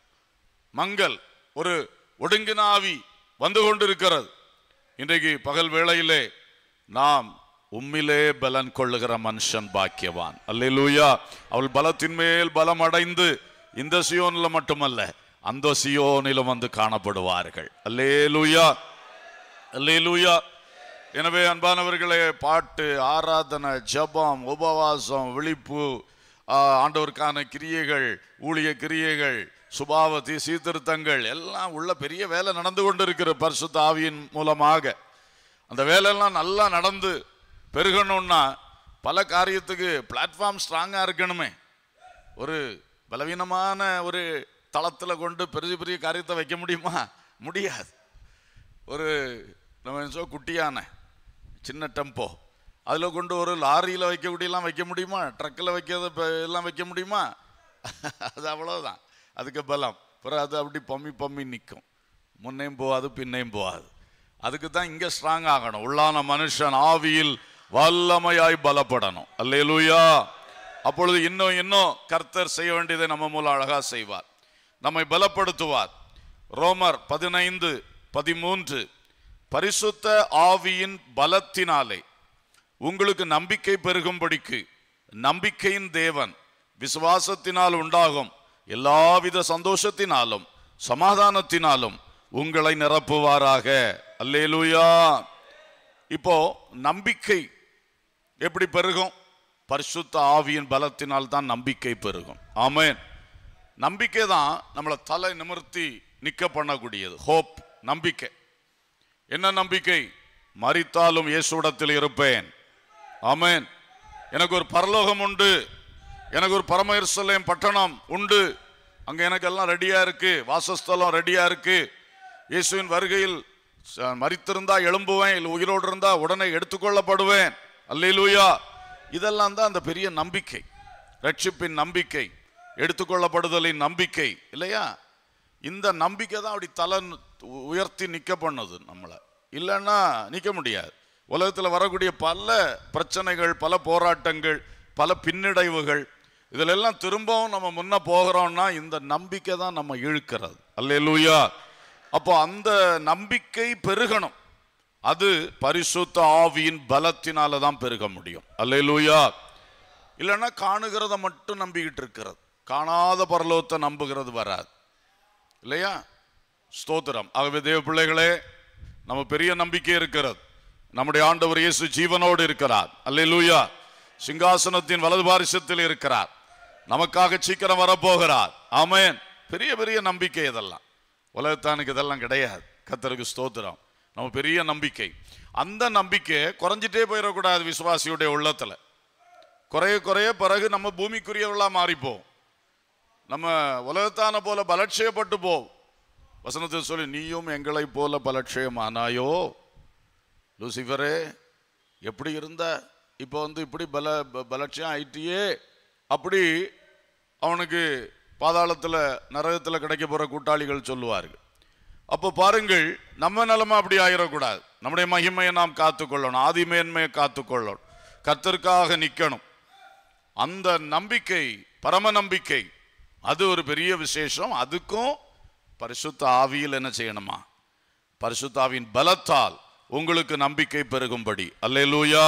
மங்கல் ஒரு ஒடுங்கின ஆவி வந்து கொண்டிருக்கிறது இன்றைக்கு பகல் வேளையிலே நாம் உம்மிலே பலன் கொள்ளுகிற மனுஷன் பாக்கியவான் அல்லேலூயா அவள் பலத்தின் மேல் பலம் அடைந்து இந்த சியோன்ல மட்டுமல்ல அந்த சியோனிலும் வந்து காணப்படுவார்கள் அல்லேலூயா அல்லேலூயா எனவே அன்பானவர்களே பாட்டு ஆராதனை ஜெபம் உபவாசம் விழிப்பு ஆ, ஆண்டவருக்கான கிரியைகள் ஊழிய கிரியைகள் சுபாவதி சீர்திருத்தங்கள் எல்லாம் உள்ள பெரிய வேலை நடந்து கொண்டிருக்கிற பரிசுத்த ஆவியின் மூலமாக அந்த வேலையெல்லாம் நல்லா நடந்து பெருகணும்னா பல காரியத்துக்கு பிளாட்ஃபார்ம் ஸ்ட்ராங்காக இருக்கணுமே ஒரு பலவீனமான ஒரு தளத்தில் கொண்டு பெரிய பெரிய காரியத்தை வைக்க முடியுமா முடியாது ஒரு நம்ம என்ன சொல்ல குட்டியான சின்ன டெம்போ அதில் கொண்டு ஒரு லாரியில் வைக்கக்கூடியெல்லாம் வைக்க முடியுமா ட்ரக்கில் வைக்கிறத இப்ப எல்லாம் வைக்க முடியுமா அது அவ்வளோதான் அதுக்கு பலம் பிறகு அது அப்படி பம்மி பம்மி நிற்கும் முன்னையும் போகாது பின்னையும் போகாது அதுக்கு தான் இங்கே ஸ்ட்ராங் ஆகணும் உள்ளான மனுஷன் ஆவியில் வல்லமையாய் பலப்படணும் அல்லேலூயா அப்பொழுது இன்னும் இன்னும் கர்த்தர் செய்ய வேண்டியதை நம்ம மூலம் அழகா செய்வார் நம்மை பலப்படுத்துவார் ரோமர் பதினைந்து பதிமூன்று பரிசுத்த ஆவியின் பலத்தினாலே உங்களுக்கு நம்பிக்கை பெருகும்படிக்கு நம்பிக்கையின் தேவன் விசுவாசத்தினால் உண்டாகும் எல்லாவித சந்தோஷத்தினாலும் சமாதானத்தினாலும் உங்களை நிரப்புவாராக அல்லேலூயா இப்போ நம்பிக்கை எப்படி பெருகும் பரிசுத்த ஆவியின் பலத்தினால் தான் நம்பிக்கை பெருகும் ஆமென் நம்பிக்கை தான் நம்மளை தலை நிமிர்த்தி நிக்க பண்ணக்கூடியது ஹோப் நம்பிக்கை என்ன நம்பிக்கை மரித்தாலும் இயேசுடத்தில் இருப்பேன் ஆமென் எனக்கு ஒரு பரலோகம் உண்டு எனக்கு ஒரு பரம எருசலேம் பட்டணம் உண்டு அங்க எனக்கு எல்லாம் ரெடியா இருக்கு வாசஸ்தலம் ரெடியா இருக்கு இயேசுவின் வருகையில் ச- மரித்திருந்தா எழும்புவேன் இல்லை உயிரோடு இருந்தா உடனே எடுத்துக்கொள்ளப்படுவேன் அல்லேலூயா இதெல்லாம் தான் அந்த பெரிய நம்பிக்கை ரட்சிப்பின் நம்பிக்கை எடுத்துக்கொள்ளப்படுதலின் நம்பிக்கை இல்லையா இந்த நம்பிக்கை தான் அப்படி தலை நு- உயர்த்தி நிக்க பண்ணுது நம்மளை இல்லைன்னா நிக்க முடியாது உலகத்தில் வரக்கூடிய பல பிரச்சனைகள் பல போராட்டங்கள் பல பின்னடைவுகள் இதுல எல்லாம் திரும்பவும் நம்ம முன்ன போகிறோம்னா இந்த நம்பிக்கை தான் நம்ம இழுக்கிறது அல்லேலூயா அப்போ அந்த நம்பிக்கை பெருகணும் அது பரிசுத்த ஆவியின் பலத்தினால தான் பெருக முடியும் அல்லேலூயா இல்லைன்னா காணுகிறத மட்டும் நம்பிக்கிட்டு இருக்கிறது காணாத பரலோகத்தை நம்புகிறது வராது இல்லையா ஸ்தோத்திரம் ஆகவே தேவ பிள்ளைகளே நம்ம பெரிய நம்பிக்கை இருக்கிறது நம்முடைய ஆண்டவர் இயேசு ஜீவனோடு இருக்கிறார் அல்லேலூயா சிங்காசனத்தின் வலது பாரிசத்தில் இருக்கிறார் நமக்காக சீக்கிரம் வரப்போகிறார் ஆமென் பெரிய பெரிய நம்பிக்கை இதெல்லாம் உலகத்தானுக்கு இதெல்லாம் கிடையாது கத்தருக்கு ஸ்தோத்திரம் நம்ம பெரிய நம்பிக்கை அந்த நம்பிக்கை குறைஞ்சிட்டே போயிடக்கூடாது விசுவாசியுடைய உள்ளத்துல குறைய குறைய பிறகு நம்ம பூமிக்குரியவர்களா மாறிப்போம் நம்ம உலகத்தான போல பலட்சயப்பட்டு போ வசனத்தில் சொல்லி நீயும் எங்களை போல பலட்சயமானாயோ லூசிஃபரே எப்படி இருந்த இப்போ வந்து இப்படி பல ப- பலட்சயம் ஆயிட்டியே அப்படி அவனுக்கு பாதாளத்தில் நரகத்தில் கிடைக்க போற கூட்டாளிகள் சொல்லுவார்கள் அப்போ பாருங்கள் நம்ம நிலைமை அப்படி ஆயிடக்கூடாது நம்முடைய மகிமையை நாம் காத்துக்கொள்ளணும் ஆதிமேன்மையை காத்துக்கொள்ளணும் கர்த்தருக்காக நிற்கணும் அந்த நம்பிக்கை பரம நம்பிக்கை அது ஒரு பெரிய விசேஷம் அதுக்கும் பரிசுத்த ஆவியில் என்ன செய்யணுமா பரிசுத்த ஆவியின் பலத்தால் உங்களுக்கு நம்பிக்கை பெருகும்படி அல்லேலூயா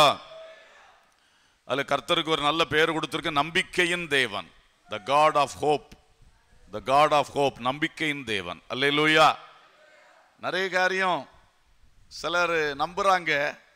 அதுல கர்த்தருக்கு ஒரு நல்ல பேர் கொடுத்திருக்க நம்பிக்கையின் தேவன் the god of hope the god of hope நம்பிக்கையின் தேவன் அல்லேலூயா நிறைய காரியம் சிலர் நம்புறாங்க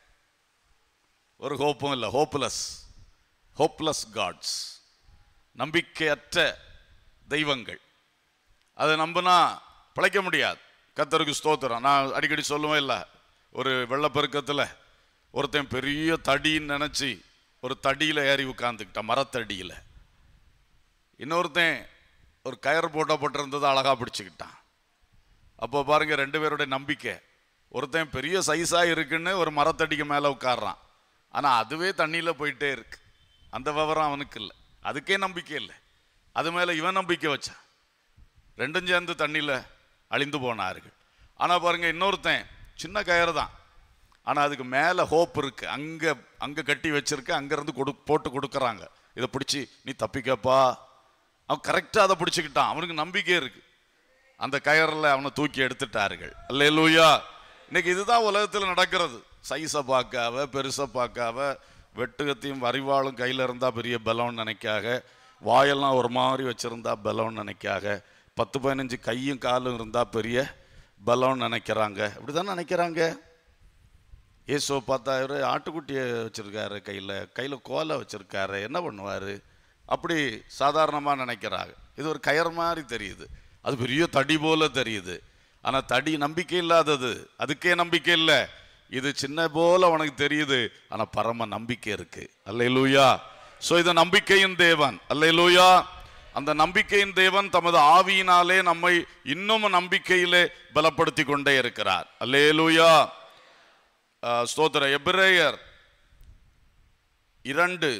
ஒரு ஹோப்பும் இல்லை ஹோப்லெஸ் ஹோப்லெஸ் காட்ஸ் நம்பிக்கையற்ற தெய்வங்கள் அதை நம்பினா பிழைக்க முடியாது கத்தருக்கு ஸ்தோத்திரம் நான் அடிக்கடி சொல்லுவேன் இல்லை ஒரு வெள்ளப்பெருக்கத்தில் ஒருத்தன் பெரிய தடின்னு நினச்சி ஒரு தடியில் ஏறி உட்காந்துக்கிட்டான் மரத்தடியில் இன்னொருத்தன் ஒரு கயிறு போட்டப்பட்டிருந்ததை அழகாக பிடிச்சிக்கிட்டான் அப்போ பாருங்க ரெண்டு பேருடைய நம்பிக்கை ஒருத்தன் பெரிய சைஸாக இருக்குன்னு ஒரு மரத்தடிக்கு மேலே உட்கார்றான் ஆனால் அதுவே தண்ணியில் போயிட்டே இருக்கு அந்த விவரம் அவனுக்கு இல்லை அதுக்கே நம்பிக்கை இல்லை அது மேலே இவன் நம்பிக்கை வச்சான் ரெண்டும் சேர்ந்து தண்ணியில் அழிந்து போனார்கள் ஆனால் பாருங்க இன்னொருத்தன் சின்ன கயிறு தான் ஆனால் அதுக்கு மேலே ஹோப் இருக்கு அங்கே அங்கே கட்டி வச்சிருக்கு அங்கேருந்து கொடு போட்டு கொடுக்குறாங்க இதை பிடிச்சி நீ தப்பிக்கப்பா அவன் கரெக்டாக அதை பிடிச்சிக்கிட்டான் அவனுக்கு நம்பிக்கை இருக்கு அந்த கயரில் அவனை தூக்கி எடுத்துட்டார்கள் அல்லேலூயா இன்னைக்கு இதுதான் உலகத்தில் நடக்கிறது சைஸை பார்க்காவ பெருசை பார்க்காவ வெட்டுகத்தையும் வரிவாளும் கையில் இருந்தால் பெரிய பலம்னு நினைக்காக வாயெல்லாம் ஒரு மாதிரி வச்சிருந்தா பலம்னு நினைக்காக பத்து பதினஞ்சு கையும் காலும் இருந்தால் பெரிய பலம்னு நினைக்கிறாங்க இப்படி தான் நினைக்கிறாங்க இயேசுவை பார்த்தா இவர் ஆட்டுக்குட்டியை வச்சிருக்காரு கையில் கையில் கோலை வச்சிருக்காரு என்ன பண்ணுவார் அப்படி சாதாரணமாக நினைக்கிறாங்க இது ஒரு கயர் மாதிரி தெரியுது அது பெரிய தடி போல தெரியுது ஆனால் தடி நம்பிக்கை இல்லாதது அதுக்கே நம்பிக்கை இல்லை இது சின்ன போல அவனுக்கு தெரியுது ஆனால் பரம நம்பிக்கை இருக்கு அல்லேலூயா ஸோ இது நம்பிக்கையின் தேவன் அல்லேலூயா அந்த நம்பிக்கையின் தேவன் தமது ஆவியினாலே நம்மை இன்னும் நம்பிக்கையிலே பலப்படுத்தி கொண்டே இருக்கிறார் அல்லேலூயா ஆஹ் ஸ்தோத்திர எபிரேயர் இரண்டு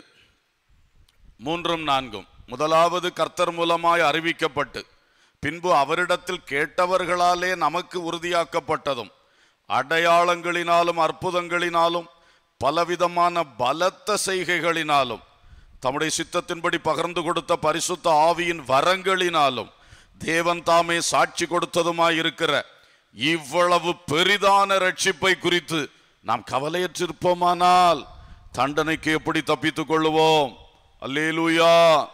மூன்றும் நான்கும் முதலாவது கர்த்தர் மூலமாய் அறிவிக்கப்பட்டு பின்பு அவரிடத்தில் கேட்டவர்களாலே நமக்கு உறுதியாக்கப்பட்டதும் அடையாளங்களினாலும் அற்புதங்களினாலும் பலவிதமான பலத்த செய்கைகளினாலும் தம்முடைய சித்தத்தின்படி பகிர்ந்து கொடுத்த பரிசுத்த ஆவியின் வரங்களினாலும் தேவன் தாமே சாட்சி கொடுத்ததுமாய் இருக்கிற இவ்வளவு பெரிதான ரட்சிப்பை குறித்து நாம் கவலையற்றிருப்போமானால் தண்டனைக்கு எப்படி தப்பித்துக் கொள்ளுவோம் அல்லேலூயா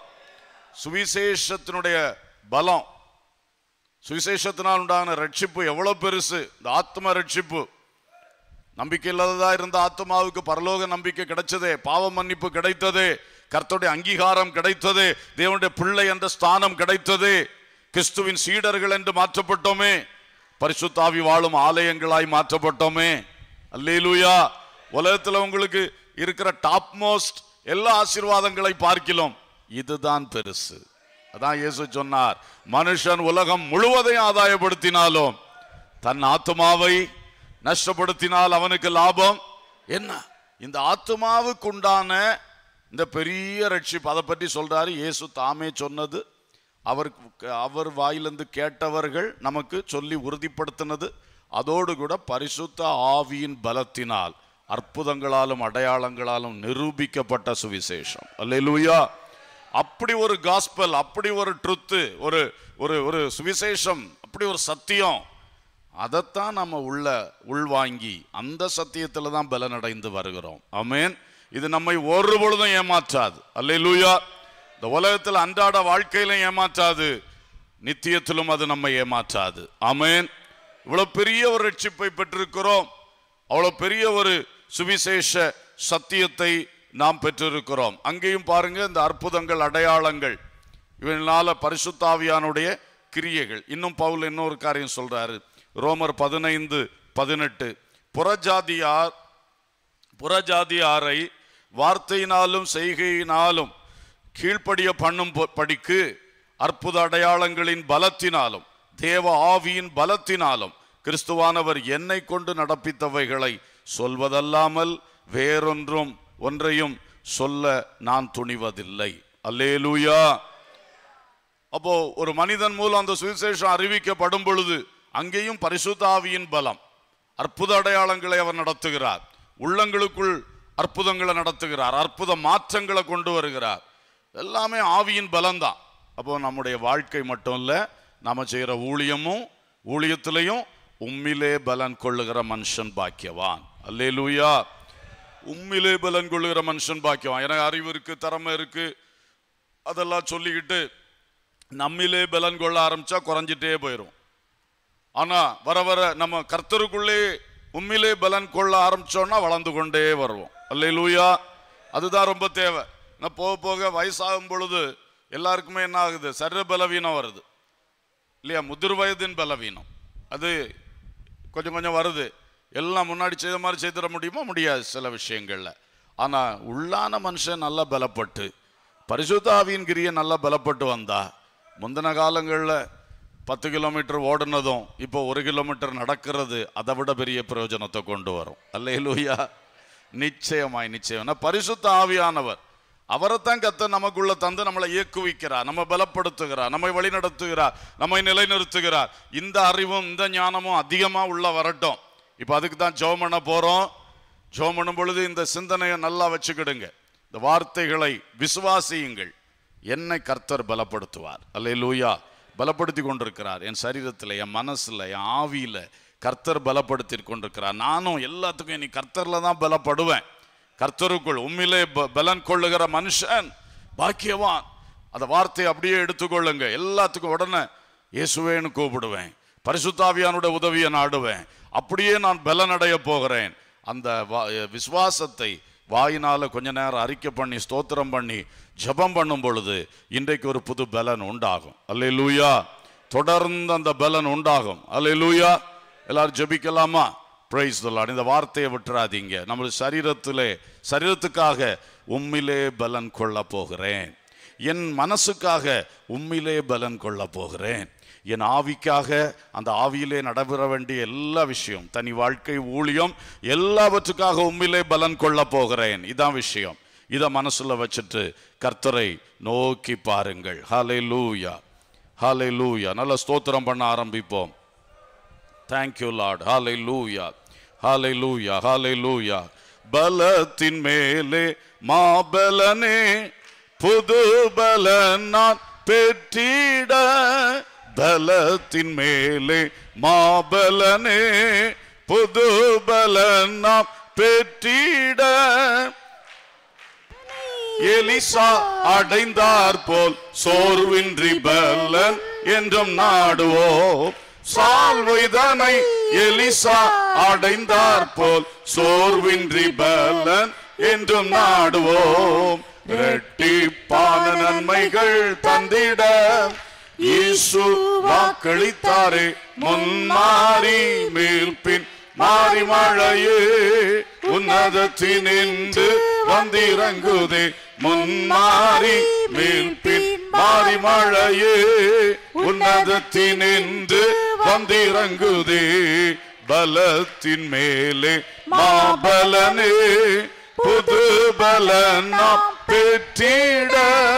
சுவிசேஷத்தினுடைய பலம் சுவிசேஷத்தினால் உண்டான ரட்சிப்பு எவ்வளவு பெருசு இந்த ஆத்ம ரட்சிப்பு நம்பிக்கை இல்லாததா இருந்த ஆத்மாவுக்கு பரலோக நம்பிக்கை கிடைச்சதே பாவ மன்னிப்பு கிடைத்ததே கர்த்தருடைய அங்கீகாரம் கிடைத்ததே தேவனுடைய பிள்ளை என்ற ஸ்தானம் கிடைத்ததே கிறிஸ்துவின் சீடர்கள் என்று மாற்றப்பட்டோமே பரிசுத்தாவி வாழும் ஆலயங்களாய் மாற்றப்பட்டோமே அல்லேலூயா உலகத்துல உங்களுக்கு இருக்கிற டாப் மோஸ்ட் எல்லா ஆசீர்வாதங்களை பார்க்கிலும் இதுதான் பெருசு அதான் இயேசு சொன்னார் மனுஷன் உலகம் முழுவதையும் ஆதாயப்படுத்தினாலும் தன் ஆத்மாவை நஷ்டப்படுத்தினால் அவனுக்கு லாபம் என்ன இந்த ஆத்மாவுக்கு உண்டான இந்த பெரிய ரட்சிப்பு அதை பற்றி சொல்றாரு இயேசு தாமே சொன்னது அவர் அவர் வாயிலிருந்து கேட்டவர்கள் நமக்கு சொல்லி உறுதிப்படுத்தினது அதோடு கூட பரிசுத்த ஆவியின் பலத்தினால் அற்புதங்களாலும் அடையாளங்களாலும் நிரூபிக்கப்பட்ட சுவிசேஷம் அல்லேலூயா அப்படி ஒரு காஸ்பல் அப்படி ஒரு ட்ருத்து ஒரு ஒரு ஒரு சுவிசேஷம் அப்படி ஒரு சத்தியம் அதைத்தான் நம்ம உள்ள உள்வாங்கி அந்த சத்தியத்துல தான் பலனடைந்து வருகிறோம் ஆமென் இது நம்மை ஒரு பொழுதும் ஏமாற்றாது அல்லேலூயா இந்த உலகத்தில் அன்றாட வாழ்க்கையில ஏமாற்றாது நித்தியத்திலும் அது நம்மை ஏமாற்றாது ஆமென் இவ்வளவு பெரிய ஒரு ரட்சிப்பை பெற்றிருக்கிறோம் அவ்வளவு பெரிய ஒரு சுவிசேஷ சத்தியத்தை நாம் பெற்றிருக்கிறோம் அங்கேயும் பாருங்க இந்த அற்புதங்கள் அடையாளங்கள் இவனால பரிசுத்தாவியானுடைய கிரியைகள் இன்னும் பவுல் இன்னொரு காரியம் சொல்றாரு ரோமர் பதினைந்து பதினெட்டு புறஜாதியார் புறஜாதியாரை வார்த்தையினாலும் செய்கையினாலும் கீழ்ப்படிய பண்ணும் ப- படிக்கு அற்புத அடையாளங்களின் பலத்தினாலும் தேவ ஆவியின் பலத்தினாலும் கிறிஸ்துவானவர் என்னை கொண்டு நடப்பித்தவைகளை சொல்வதல்லாமல் வேறொன்றும் ஒன்றையும் சொல்ல நான் துணிவதில்லை அல்லேலூயா அப்போ ஒரு மனிதன் மூலம் அந்த சுவிசேஷம் அறிவிக்கப்படும் பொழுது அங்கேயும் பரிசுத்த ஆவியின் பலம் அற்புத அடையாளங்களை அவர் நடத்துகிறார் உள்ளங்களுக்குள் அற்புதங்களை நடத்துகிறார் அற்புத மாற்றங்களை கொண்டு வருகிறார் எல்லாமே ஆவியின் பலம்தான் அப்போ நம்முடைய வாழ்க்கை மட்டும் இல்ல நாம செய்யற ஊழியமும் ஊழியத்திலையும் உம்மிலே பலன் கொள்ளுகிற மனுஷன் பாக்கியவான் அல்லேலூயா உம்மிலே பலன் கொள்ளுகிற மனுஷன் பாக்கியவான் எனக்கு அறிவு இருக்கு திறமை இருக்கு அதெல்லாம் சொல்லிக்கிட்டு நம்மிலே பலன் கொள்ள ஆரம்பிச்சா குறைஞ்சிட்டே போயிடும் ஆனா வர வர நம்ம கர்த்தருக்குள்ளே உண்மையிலே பலன் கொள்ள ஆரம்பிச்சோம்னா வளர்ந்து கொண்டே வருவோம் அல்லேலூயா அதுதான் ரொம்ப தேவை நான் போக போக வயசாகும் பொழுது எல்லாருக்குமே என்ன ஆகுது சர்வ பலவீனம் வருது இல்லையா முதிர் வயதின் பலவீனம் அது கொஞ்சம் கொஞ்சம் வருது எல்லாம் முன்னாடி செய்த மாதிரி செய்திட முடியுமா முடியாது சில விஷயங்கள்ல ஆனா உள்ளான மனுஷன் நல்லா பலப்பட்டு பரிசுத்தாவியின் கிரியை நல்லா பலப்பட்டு வந்தா முந்தின காலங்களில் பத்து கிலோமீட்டர் ஓடுனதும் இப்போ ஒரு கிலோமீட்டர் நடக்கிறது அதை விட பெரிய பிரயோஜனத்தை கொண்டு வரும் அல்லேலூயா நிச்சயமாய் நிச்சயம் நான் பரிசுத்த ஆவியானவர் அவரைத்தான் கத்த நமக்குள்ள தந்து நம்மளை இயக்குவிக்கிறார் நம்ம பலப்படுத்துகிறார் நம்மை வழிநடத்துகிறார் நம்மை நிலைநிறுத்துகிறார் இந்த அறிவும் இந்த ஞானமும் அதிகமா உள்ள வரட்டும் இப்போ அதுக்கு தான் ஜெபம் பண்ண போறோம் ஜெபம் பண்ணும் பொழுது இந்த சிந்தனையை நல்லா வச்சுக்கிடுங்க இந்த வார்த்தைகளை விசுவாசியுங்கள் என்னை கர்த்தர் பலப்படுத்துவார் அல்லேலூயா பலப்படுத்தி கொண்டிருக்கிறார் என் சரீரத்தில் என் மனசுல என் ஆவியில கர்த்தர் பலப்படுத்தி கொண்டிருக்கிறார் நானும் எல்லாத்துக்கும் இனி கர்த்தர்ல தான் பலப்படுவேன் கர்த்தருக்குள் உண்மையிலே ப- பலன் கொள்ளுகிற மனுஷன் பாக்கியவான் அந்த வார்த்தையை அப்படியே எடுத்துக்கொள்ளுங்க எல்லாத்துக்கும் உடனே இயேசுவேன்னு கூப்பிடுவேன் பரிசுத்தாவியானுடைய உதவியை நாடுவேன் அப்படியே நான் பலன் அடைய போகிறேன் அந்த வா- விசுவாசத்தை வாயினால கொஞ்ச நேரம் அறிக்கை பண்ணி ஸ்தோத்திரம் பண்ணி ஜெபம் பண்ணும் பொழுது இன்றைக்கு ஒரு புது பலன் உண்டாகும் அல்லேலூயா தொடர்ந்து அந்த பலன் உண்டாகும் அல்லேலூயா எல்லாரும் ஜெபிக்கலாமா பிரைஸ் லார்ட் இந்த வார்த்தையை விட்டுறாதீங்க நம்ம சரீரத்திலே சரீரத்துக்காக உம்மிலே பலன் கொள்ள போகிறேன் என் மனசுக்காக உம்மிலே பலன் கொள்ள போகிறேன் என் ஆவிக்காக அந்த ஆவியிலே நடைபெற வேண்டிய எல்லா விஷயம் தனி வாழ்க்கை ஊழியம் எல்லாவற்றுக்காக உம்மிலே பலன் கொள்ள போகிறேன் இதான் விஷயம் இதை மனசுல வச்சுட்டு கர்த்தரை நோக்கி பாருங்கள் ஹாலே லூயா ஹாலே லூயா நல்ல ஸ்தோத்திரம் பண்ண ஆரம்பிப்போம் தேங்க்யூ லார்ட் ஹாலே லூயா ஹாலே லூயா ஹாலே லூயா பலத்தின் மேலே மாபலனே புது பலன் நான் பெற்றிட பலத்தின் மேலே மாபலனே புது பலன் நாம் பெற்றிட எலிசா அடைந்தார் போல் சோர்வின்றி பலன் என்றும் நாடுவோம் சால்வைதனை எலிசா அடைந்தார் போல் சோர்வின்றி பலன் என்றும் நாடுவோம் இரட்டிப்பான நன்மைகள் தந்திட இயேசு வாக்களித்தாரே முன்மாறி மேல் பின் மாறி மழையே உன்னதத்தினின்று வந்திறங்குதே முன்மாறி மேல் பின் மாறி மழையே உன்னதத்தினின்று வந்திறங்குதே பலத்தின் மேலே மாபலனே புது பலன் நாம் பெற்றிட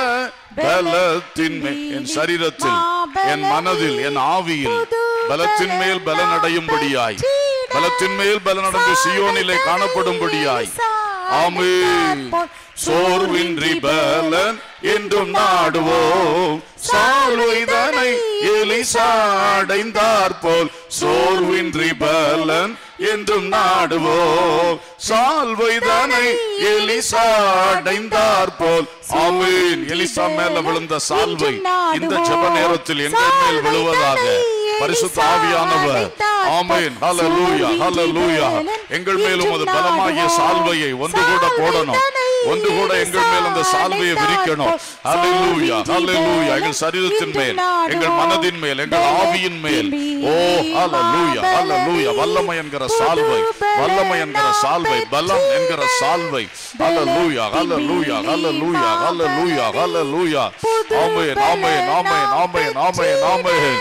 பலத்தின் மேல் என் சரீரத்தில் என் மனதில் என் ஆவியில் பலத்தின் மேல் பலனடையும்படியாய் பலத்தின் மேல் பலனடைந்து சியோனிலே காணப்படும்படியாய் ஆமே சோர்வின்றி பலன் என்றும் நாடுவோம் சால்வைதனை எலிசா அடைந்தார் போல் சோர்வின்றி பலன் என்றும் நாடுவோம் சால்வைதனை எலிசா அடைந்தார் போல் ஆமீன் எலிசா மேல விழுந்த சால்வை இந்த ஜெப நேரத்தில் எங்கள் மேல் விழுவதாக பரிசுத்த ஆவியானவர் ஆமீன் ஹalleluya ஹalleluya எங்கள் மேல் உமது பலமாகிய சால்வையை ஒன்று கூட போடணும் ஒன்று கூட எங்கள் மேல் அந்த சால்வையை விரிக்கணும் ஹalleluya ஹalleluya எங்கள் சரீரத்தின் மேல் எங்கள் மனதின் மேல் எங்கள் ஆவியின் மேல் ஓ ஹalleluya ஹalleluya வல்லமை என்கிற சால்வை வல்லமை என்கிற சால்வை பலம் என்கிற சால்வை ஹalleluya ஹalleluya ஹalleluya ஹalleluya ஹalleluya ஆமென் ஆமென் ஆமென் ஆமென் ஆமென் ஆமென்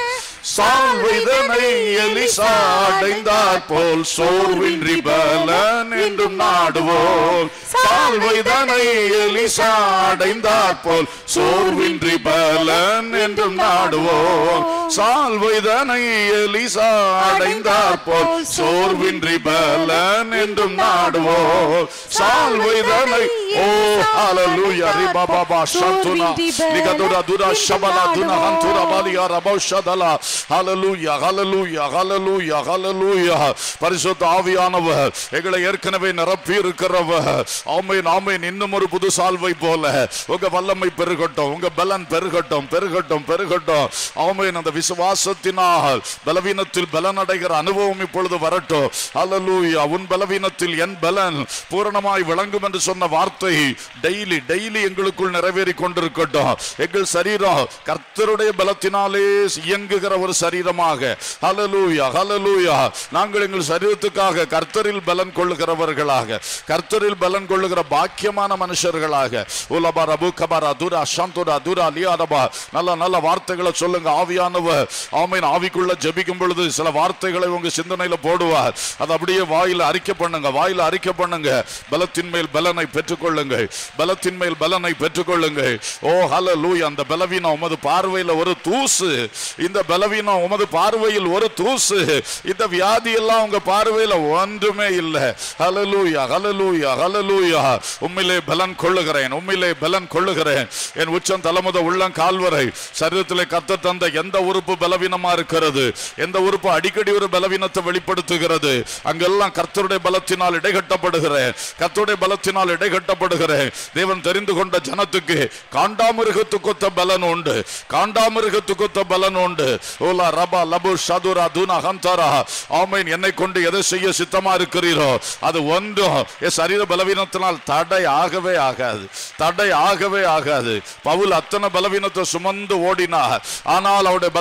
சால்வைதனை எலிசா அடைந்தார் போல் சோர்வின்றி பலன் என்றும் நாடுவோம் சால்வைதனை எலிசா அடைந்தார் போல் சோர்வின்றி பலன் என்றும் நாடுவோம் சால்வைதனை எலிசா அடைந்தார் போல் சோர்வின்றி பலன் என்றும் நாடுவோம் சால்வைதனை ஓ ஹalleluya ரிபா பாபா சந்துனா லிகதுரா துரா ஷபலா துனா ஹந்துரா பாலியா ரபௌஷதலா ஹalleluya ஹalleluya ஹalleluya ஹalleluya பரிசுத்த ஆவியானவர் எங்களை ஏற்கனவே நிரப்பி இருக்கிறவர் ஆமென் ஆமென் இன்னும் ஒரு புது சால்வை போல உங்க வல்லமை பெருகட்டும் உங்க பலன் பெருகட்டும் பெருகட்டும் பெருகட்டும் ஆமென் அந்த விசுவாசத்தினால் பலவீனத்தில் பலன் அடைகிற அனுபவம் இப்பொழுது வரட்டும் ஹalleluya உன் பலவீனத்தில் என் பலன் பூரணமாய் விளங்கும் என்று சொன்ன வார்த்தை டெய்லி டெய்லி எங்களுக்குள் நிறைவேறி கொண்டிருக்கட்டும் எங்கள் சரீரம் கர்த்தருடைய பலத்தினாலே இயங்குகிற ஒரு சரீரமாக ஹalleluya ஹalleluya நாங்கள் எங்கள் சரீரத்துக்காக கர்த்தரில் பலன் கொள்ளுகிறவர்களாக கர்த்தரில் பலன் கொள்ளுகிற பாக்கியமான மனுஷர்களாக உலபா ரபு கபரா துரா சந்துரா துரா லியாதபா நல்ல நல்ல வார்த்தைகளை சொல்லுங்க ஆவியானவர் ஆமீன் ஆவிக்குள்ள ஜெபிக்கும் பொழுது சில வார்த்தைகளை உங்க சிந்தனையில போடுவார் அது அப்படியே வாயில அறிக்கை பண்ணுங்க வாயில அறிக்கை பண்ணுங்க பலத்தின் மேல் பலனை பெற்றுக்கொள்ளுங்க பலத்தின் மேல் பலனை பெற்றுக்கொள்ளுங்க ஓ ஹalleluya அந்த பலவீனம் உமது பார்வையில ஒரு தூசு இந்த பலவீனம் உமது பார்வையில் ஒரு தூசு இந்த வியாதி எல்லாம் உங்க பார்வையில ஒன்றுமே இல்லை ஹalleluya ஹalleluya ஹalleluya உம்மிலே பலன் கொள்ளுகிறேன் உம்மிலே பலன் கொள்ளுகிறேன் என் உச்சம் தலைமுத உள்ளம் கால்வரை சரீரத்திலே கத்த தந்த எந்த உறுப்பு பலவீனமா இருக்கிறது எந்த உறுப்பு அடிக்கடி ஒரு பலவீனத்தை வெளிப்படுத்துகிறது அங்கெல்லாம் கர்த்தருடைய பலத்தினால் இடைகட்டப்படுகிறேன் கர்த்தருடைய பலத்தினால் இடைகட்டப்படுகிறேன் தேவன் தெரிந்து கொண்ட ஜனத்துக்கு காண்டாமிருகத்துக்கொத்த பலன் உண்டு காண்டாமிருகத்துக்கொத்த பலன் உண்டு ஓலா ரபா லபு ஷதுரா துனா ஹந்தரா ஆமீன் என்னை கொண்டு எதை செய்ய சித்தமா இருக்கிறீரோ அது ஒன்றும் என் சரீர பலவீனத்தினால் தடை ஆகவே ஆகாது தடை ஆகவே ஆகாது பவுல் அத்தனை பலவீனத்தை சுமந்து ஓடினார் ஆனால் அவருடைய பல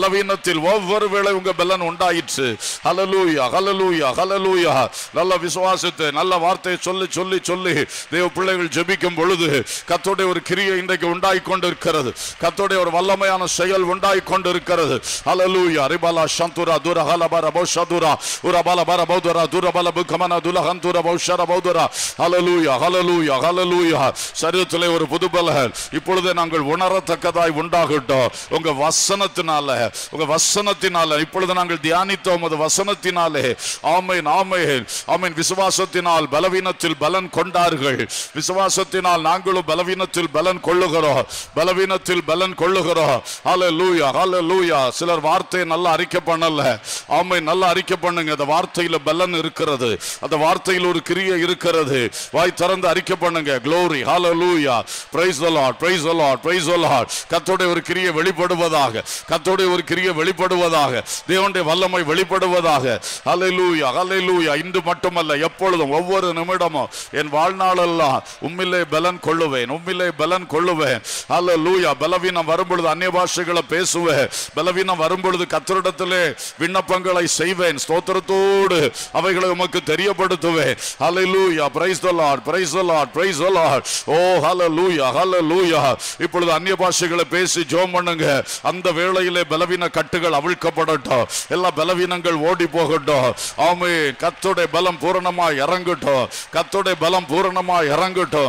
பலவீனத்தில் ஒவ்வொரு வேளை உங்க பலன் உண்டாயிற்று ஹalleluya ஹalleluya ஹalleluya நல்ல விசுவாசத்தை நல்ல வார்த்தையை சொல்லி சொல்லி சொல்லி தேவ பிள்ளைகள் ஜெபிக்கும் பொழுது கத்தோடைய ஒரு கிரியை இன்றைக்கு உண்டாய் கொண்டிருக்கிறது கத்தோடைய ஒரு வல்லமையான செயல் உண்டாய் கொண்டிருக்கிறது ஹalleluya ரிபலா சந்துரா துர ஹலபர பௌஷதுரா உரபல பர பௌதரா துரபல புகமன துலஹந்துர பௌஷர பௌதரா ஹalleluya ஹalleluya ஹalleluya சரீரத்திலே ஒரு புது பலன் இப்பொழுது நாங்கள் உணரத்தக்கதாய் உண்டாகட்டும் உங்க வசனத்தினால உங்க வசனத்தினால இப்பொழுது நாங்கள் தியானித்தோம் அது வசனத்தினாலே ஆமென் ஆமென் ஆமென் விசுவாசத்தினால் பலவீனத்தில் பலன் கொண்டார்கள் விசுவாசத்தினால் நாங்களும் பலவீனத்தில் பலன் கொள்ளுகிறோம் பலவீனத்தில் பலன் கொள்ளுகிறோம் ஹalleluya ஹalleluya சிலர் வார்த்தையை நல்லா அறிக்கை பண்ணல ஆமென் நல்லா அறிக்கை பண்ணுங்க அந்த வார்த்தையில பலன் இருக்கிறது அந்த வார்த்தையில் ஒரு கிரியை இருக்கிறது வாய் திறந்து அறிக்கை பண்ணுங்க glory hallelujah praise the lord praise the lord praise the lord கர்த்தருடைய ஒரு கிரியை வெளிப்படுவதாக கர்த்தருடைய ஒரு கிரியை வெளிப்படுவதாக தேவனுடைய வல்லமை வெளிப்படுவதாக hallelujah hallelujah இன்று மட்டுமல்ல எப்பொழுதும் ஒவ்வொரு நிமிடமும் என் வாழ்நாளெல்லாம் உம்மிலே பலன் கொள்ளுவேன் உம்மிலே பலன் கொள்ளுவேன் hallelujah பலவீனம் வரும்பொழுது அந்நிய பாஷைகளை பேசுவேன் பலவீனம் வரும்பொழுது கர்த்தரிடத்திலே விண்ணப்பங்களை செய்வேன் ஸ்தோத்திரத்தோடு அவைகளை உமக்கு தெரியப்படுத்துவேன் hallelujah praise the lord praise the lord praise the lord oh hallelujah hallelujah இப்பொழுது அந்நிய பாஷைகளை பேசி ஜெபம் பண்ணுங்க அந்த வேளையிலே பலவீன கட்டுகள் அவிழ்க்கப்படட்டும் எல்லா பலவீனங்கள் ஓடி போகட்டும் ஆமே கத்தோடைய பலம் பூரணமா இறங்கட்டும் கத்தோடைய பலம் பூரணமா இறங்கட்டும்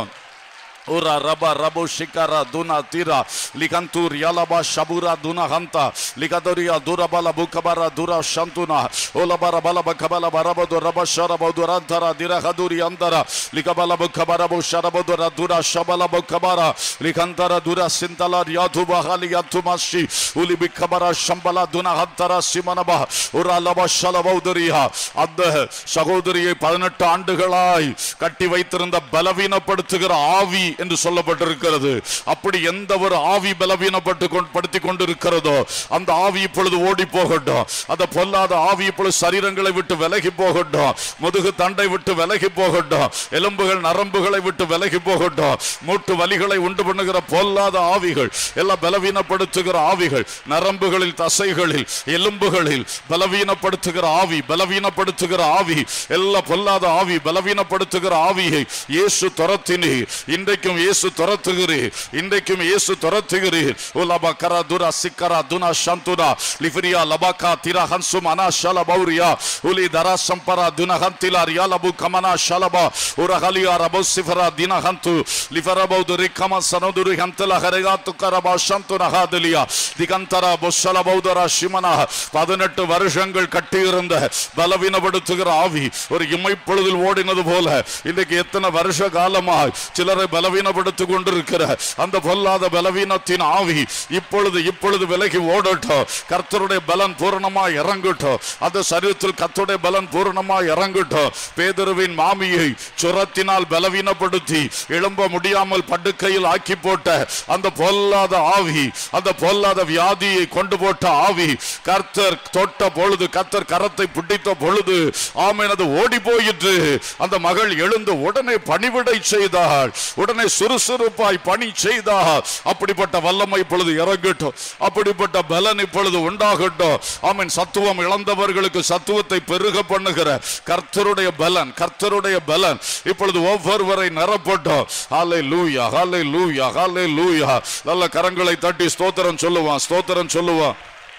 Ura raba rabo shikara duna tira likantur yalaba shabura duna hanta likadoria dura bala bukabara dura shantuna ola bara bala bakabala barabo do raba sharabo durantara dira haduri andara likabala bukabara bo sharabo dura dura shabala bukabara likantara dura sintala yatu bahali yatu mashi uli bikabara shambala duna hantara simanaba ura laba shalabauduria அந்த சகோதரியை பதினெட்டு ஆண்டுகளாய் கட்டி வைத்திருந்த பலவீனப்படுத்துகிற ஆவி என்று சொல்லப்பட்டிருக்கிறது அப்படி எந்த ஒரு ஆவி பலவீனப்பட்டு கொண்டு- படுத்திக் கொண்டிருக்கிறதோ அந்த ஆவி இப்பொழுது ஓடி போகட்டும் அந்த பொல்லாத ஆவி இப்பொழுது சரீரங்களை விட்டு விலகி போகட்டும் முதுகு தண்டை விட்டு விலகி போகட்டும் எலும்புகள் நரம்புகளை விட்டு விலகி போகட்டும் மூட்டு வலிகளை உண்டு பண்ணுகிற பொல்லாத ஆவிகள் எல்லாம் பலவீனப்படுத்துகிற ஆவிகள் நரம்புகளில் தசைகளில் எலும்புகளில் பலவீனப்படுத்துகிற ஆவி பலவீனப்படுத்துகிற ஆவி எல்லா பொல்லாத ஆவி பலவீனப்படுத்துகிற ஆவியை இயேசு துரத்தினீர் இன்றைக்கும் இயேசு துரத்துகிறீர் இன்றைக்கும் இயேசு துரத்துகிறீர் உலபா கரா துரா சிக்கரா துனா சந்துனா லிஃபிரியா லபாக்கா திரா ஹன்சும் அனா ஷல பௌரியா உலி தரா சம்பரா துன ஹந்திலா ரியாலபு கமனா ஷலபா உரஹலியா ரபோ சிஃபரா தின ஹந்து லிஃபரா பௌதுரி கம சனதுரி ஹந்தல ஹரகா துக்கரபா சந்துன ஹாதலியா திகந்தரா பொஸ்ஸல பௌதரா சிமனா பதினெட்டு வருஷங்கள் கட்டியிருந்த பலவீனப்படுத்துகிற ஆவி ஒரு இமைப்பொழுதில் ஓடினது போல இன்றைக்கு எத்தனை வருஷ காலமாய் சிலரை பலவீனப்படுத்திக் கொண்டிருக்கிற அந்த பொல்லாத பலவீனத்தின் ஆவி இப்பொழுது இப்பொழுது விலகி ஓடட்டும் கர்த்தருடைய பலன் பூரணமாய் இறங்கட்டும் அந்த சரீரத்தில் கர்த்தருடைய பலன் பூரணமாய் இறங்கட்டும் பேதுருவின் மாமியை சுரத்தினால் பலவீனப்படுத்தி எழும்ப முடியாமல் படுக்கையில் ஆக்கி போட்ட அந்த பொல்லாத ஆவி அந்த பொல்லாத வியாதியை கொண்டு போட்ட ஆவி கர்த்தர் தொட்ட பொழுது கர்த்தர் கரத்தை பிடித்த பொழுது ஆமென் அது ஓடி போயிற்று அந்த மகள் எழுந்து உடனே பணிவிடை செய்தாள் உடனே சுறுசுறுப்பாய் பணி செய்தாள் அப்படிப்பட்ட வல்லமை இப்பொழுது இறங்கட்டும் அப்படிப்பட்ட பலன் இப்பொழுது உண்டாகட்டும் ஆமென் சத்துவம் இழந்தவர்களுக்கு சத்துவத்தை பெருக பண்ணுகிற கர்த்தருடைய பலன் கர்த்தருடைய பலன் இப்பொழுது ஒவ்வொருவரை நிரப்பட்டும் ஹாலே லூயா ஹாலே லூயா ஹாலே லூயா நல்ல கரங்களை தட்டி ஸ்தோத்திரம் சொல்லுவான் ஸ்தோத்திரம் சொல்லுவான்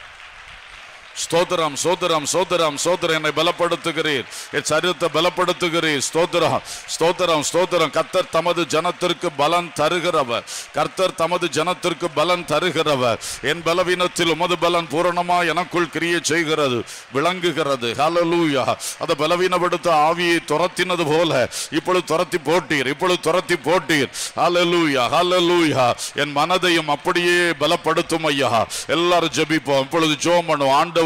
ஸ்தோத்திரம் சோதரம் சோதரம் சோதரம் என்னை பலப்படுத்துகிறீர் என் சரீரத்தை பலப்படுத்துகிறீர் ஸ்தோத்திரம் ஸ்தோத்திரம் ஸ்தோத்திரம் கர்த்தர் தமது ஜனத்திற்கு பலன் தருகிறவர் கர்த்தர் தமது ஜனத்திற்கு பலன் தருகிறவர் என் பலவீனத்தில் உமது பலன் பூரணமா எனக்குள் கிரியை செய்கிறது விளங்குகிறது ஹalleluya அதை பலவீனப்படுத்த ஆவியை துரத்தினது போல இப்பொழுது துரத்தி போட்டீர் இப்பொழுது துரத்தி போட்டீர் ஹalleluya ஹalleluya என் மனதையும் அப்படியே பலப்படுத்தும் ஐயா எல்லாரும் ஜெபிப்போம் இப்பொழுது ஜெபம் பண்ணுவோம் ஆண்டவரே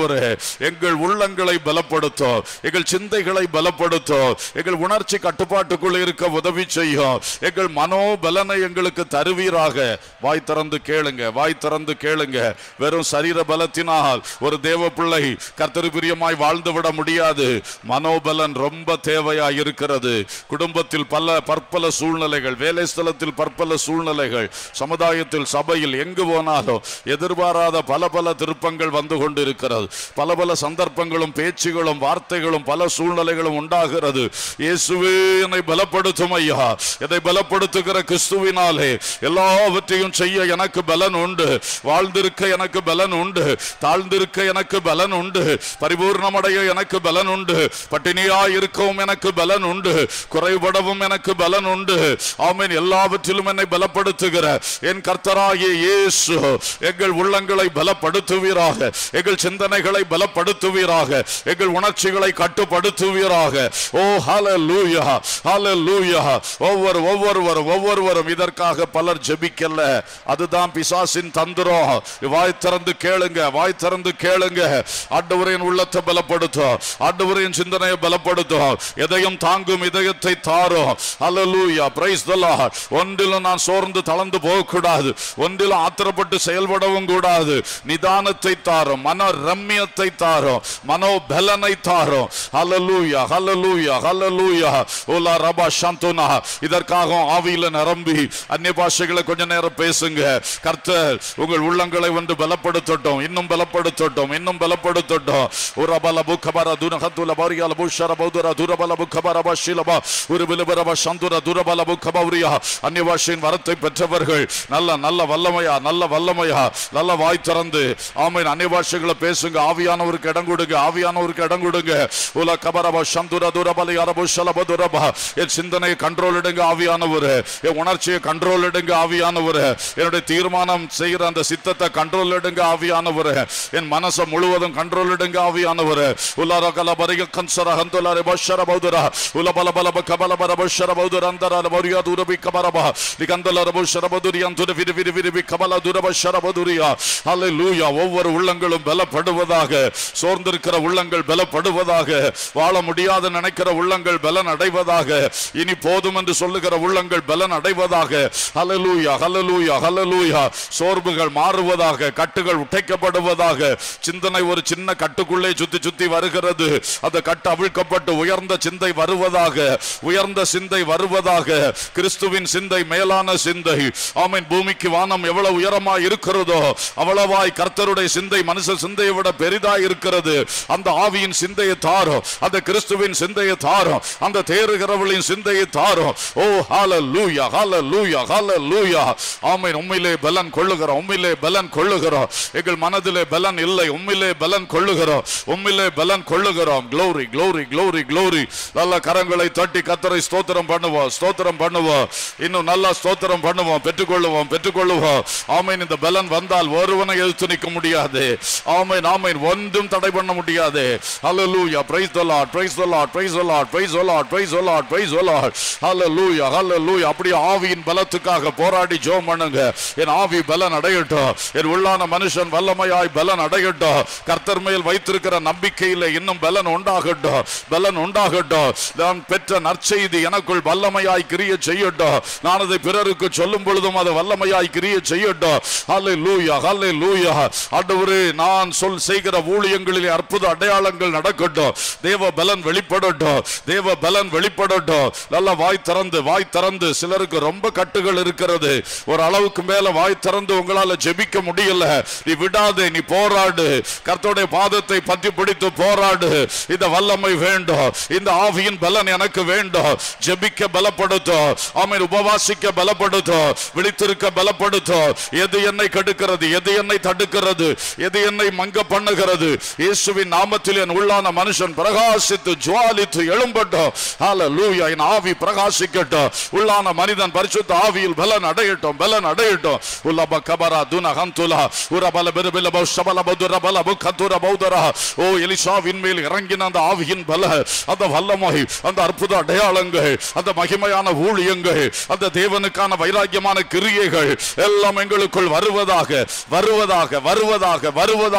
ஆண்டவரே எங்கள் உள்ளங்களை பலப்படுத்தும் எங்கள் சிந்தைகளை பலப்படுத்தும் எங்கள் உணர்ச்சி கட்டுப்பாட்டுக்குள் இருக்க உதவி செய்யும் எங்கள் மனோபலனை எங்களுக்கு தருவீராக வாய் திறந்து கேளுங்க வாய் திறந்து கேளுங்க வெறும் சரீர பலத்தினால் ஒரு தேவ பிள்ளை கர்த்தரு பிரியமாய் வாழ்ந்து விட முடியாது மனோபலன் ரொம்ப தேவையா இருக்கிறது குடும்பத்தில் பல பற்பல சூழ்நிலைகள் வேலை ஸ்தலத்தில் பற்பல சூழ்நிலைகள் சமுதாயத்தில் சபையில் எங்கு போனாலும் எதிர்பாராத பல பல திருப்பங்கள் வந்து கொண்டிருக்கிறது பல பல சந்தர்ப்பங்களும் பேச்சுகளும் வார்த்தைகளும் பல சூழ்நிலைகளும் உண்டாகிறது இயேசுவே என்னை பலப்படுத்தும் ஐயா இதை பலப்படுத்துகிற கிறிஸ்துவினாலே எல்லாவற்றையும் செய்ய எனக்கு பலன் உண்டு வாழ்ந்திருக்க எனக்கு பலன் உண்டு தாழ்ந்திருக்க எனக்கு பலன் உண்டு பரிபூர்ணமடைய எனக்கு பலன் உண்டு பட்டினியா இருக்கவும் எனக்கு பலன் உண்டு குறைபடவும் எனக்கு பலன் உண்டு ஆமென் எல்லாவற்றிலும் என்னை பலப்படுத்துகிற என் கர்த்தராகிய இயேசு எங்கள் உள்ளங்களை பலப்படுத்துவீராக எங்கள் சிந்தனைகளை பலப்படுத்துவீராக எங்கள் உணர்ச்சிகளை கட்டுப்படுத்துவீராக ஓ ஹalleluya ஹalleluya ஒவ்வொரு ஒவ்வொருவரும் ஒவ்வொருவரும் இதற்காக பலர் ஜெபிக்கல அதுதான் பிசாசின் தந்திரம் வாய் திறந்து கேளுங்க வாய் திறந்து கேளுங்க ஆண்டவரின் உள்ளத்தை பலப்படுத்தும் ஆண்டவரின் சிந்தனையை பலப்படுத்தும் எதையும் தாங்கும் இதயத்தை தாரும் ஹalleluya praise the lord ஒன்றிலும் நான் சோர்ந்து தளர்ந்து போக கூடாது ஒன்றிலும் ஆத்திரப்பட்டு செயல்படவும் கூடாது நிதானத்தை தாரும் மன ரம்மியத்தை தாரும் மனோபலனை தாரும் ஹalleluya ஹalleluya ஹalleluya ஓலா ரபா சந்தோனா இதற்காக ஆவியில நிரம்பி அந்நிய பாஷைகளை கொஞ்ச நேரம் பேசுங்க கர்த்தர் உங்கள் உள்ளங்களை வந்து பலப்படுத்தட்டும் இன்னும் பலப்படுத்தட்டும் இன்னும் பலப்படுத்தட்டும் உரபல புக்கபர துனகத்துல பரியால புஷர பௌதர துரபல புக்கபர பஷிலபா உருபிலபரப சந்துர துரபல புக்கபௌரியா அந்நிய பாஷையின் வரத்தை பெற்றவர்கள் நல்ல நல்ல வல்லமையா நல்ல வல்லமையா நல்ல வாய் திறந்து ஆமீன் அந்நிய பாஷைகளை பேசுங்க ஆவியானவருக்கு இடம் கொடுங்க ஆவியானவருக்கு இடம் கொடுங்க உல கபரப சந்துர துரபல அரபு ஷலப துரபா என் சிந்தனையை கண்ட்ரோல் எடுங்க ஆவியானவர் என் உணர்ச்சியை கண்ட்ரோல் எடுங்க ஆவியானவர் என்னுடைய தீர்மானம் செய்கிற அந்த சித்தத்தை கண்ட்ரோல் எடுங்க ஆவியானவர் என் மனசை முழுவதும் கண்ட்ரோல் எடுங்க ஆவியானவர் உலார கல பரிக கன்சர ஹந்துலார பஷர பௌதரா உல பல பல கபல பர பஷர பௌதர அந்தர மரியா துரபி கபரபா நிகந்தல ரபுஷர பதுரி அந்துர விரு விரு விரு கபல துரப ஷர பதுரியா ஹalleluya ஒவ்வொரு உள்ளங்களும் பலப்படுவதாக சோர்ந்திருக்கிற உள்ளங்கள் பலப்படுவதாக வாழ முடியாத நினைக்கிற உள்ளங்கள் பலன் அடைவதாக இனி போதும் என்று சொல்லுகிற உள்ளங்கள் பலன் அடைவதாக ஹalleluya ஹalleluya ஹalleluya சோர்வுகள் மாறுவதாக கட்டுகள் உடைக்கப்படுவதாக சிந்தனை ஒரு சின்ன கட்டுக்குள்ளே சுத்தி சுத்தி வருகிறது அந்த கட்டு அவிழ்க்கப்பட்டு உயர்ந்த சிந்தை வருவதாக உயர்ந்த சிந்தை வருவதாக கிறிஸ்துவின் சிந்தை மேலான சிந்தை ஆமென் பூமிக்கு வானம் எவ்வளவு உயரமா இருக்கிறதோ அவ்வளவாய் கர்த்தருடைய சிந்தை மனுஷ சிந்தையை விட பெரிதா இருக்கிறது அந்த ஆவியின் சிந்தையை தாரும் அந்த கிறிஸ்துவின் சிந்தையை தாரும் அந்த தேறுகிறவளின் சிந்தையை தாரும் ஓ ஹalleluya ஹalleluya ஹalleluya ஆமென் உம்மிலே பலன் கொள்ளுகிறோம் உம்மிலே பலன் கொள்ளுகிறோம் எங்கள் மனதிலே பலன் இல்லை உம்மிலே பலன் கொள்ளுகிறோம் உம்மிலே பலன் கொள்ளுகிறோம் glory glory glory glory நல்ல கரங்களை தட்டி கத்தரை ஸ்தோத்திரம் பண்ணுவோம் ஸ்தோத்திரம் பண்ணுவோம் இன்னும் நல்லா ஸ்தோத்திரம் பண்ணுவோம் பெற்றுக்கொள்ளுவோம் பெற்றுக்கொள்ளுவோம் ஆமென் இந்த பலன் வந்தால் ஒருவனை எதிர்த்து நிற்க முடியாது ஆமென் ஆமென் ஒன்றும் தடை பண்ண முடியாது hallelujah praise the lord praise the lord praise the lord praise the lord praise the lord praise the lord hallelujah hallelujah அப்படியே ஆவியின் பலத்துக்காக போராடி ஜெபம் பண்ணுங்க என் ஆவி பலன் அடையட்டும் என் உள்ளான மனுஷன் வல்லமையாய் பலன் அடையட்டும் கர்த்தர் மேல் வைத்திருக்கிற நம்பிக்கையில இன்னும் பலன் உண்டாகட்டும் பலன் உண்டாகட்டும் நான் பெற்ற நற்செய்தி எனக்குள் வல்லமையாய் கிரிய செய்யட்டும் நான் அதை பிறருக்கு சொல்லும் பொழுதும் அது வல்லமையாய் கிரிய செய்யட்டும் ஹalleluya ஹalleluya ஆண்டவரே நான் சொல் செய்கிற ஊழியங்களிலே அற்புத அடையாளங்கள் நடக்கட்டும் தேவ பலன் வெளிப்படட்டும் தேவ பலன் வெளிப்படட்டும் நல்ல வாய் திறந்து வாய் திறந்து சிலருக்கு ரொம்ப கட்டுகள் இருக்கிறது ஒரு அளவுக்கு மேல வாய் திறந்து உங்களால ஜெபிக்க முடியல நீ விடாதே நீ போராடு கர்த்தருடைய பாதத்தை பற்றி பிடித்து போராடு இந்த வல்லமை வேண்டும் இந்த ஆவியின் பலன் எனக்கு வேண்டும் ஜெபிக்க பலப்படுத்தும் ஆமென் உபவாசிக்க பலப்படுத்தும் விழித்திருக்க பலப்படுத்தும் எது என்னை கெடுக்கிறது எது என்னை தடுக்கிறது எது என்னை மங்க பண்ணுகிறது இயேசுவின் நாமத்தில் என் உள்ளான மனுஷன் பிரகாசித்து ஜுவாலித்து எழும்பட்டும் ஹalleluya என் ஆவி பிரகாசிக்கட்டும் உள்ளான மனிதன் பரிசுத்த ஆவியில் பலன் அடையட்டும் பலன் அடையட்டும் உலப கபரா துன ஹந்துலா உரபல பெருபில பௌஷபல பதுர பல புக்கதுர பௌதரா ஓ எலிசாவின் மேல் இறங்கின அந்த ஆவியின் பல அந்த வல்லமை அந்த அற்புத அடையாளங்கள் அந்த மகிமையான ஊழியங்கள் அந்த தேவனுக்கான வைராக்கியமான கிரியைகள் எல்லாம் எங்களுக்குள் வருவதாக வருவதாக வருவதாக வருவதாக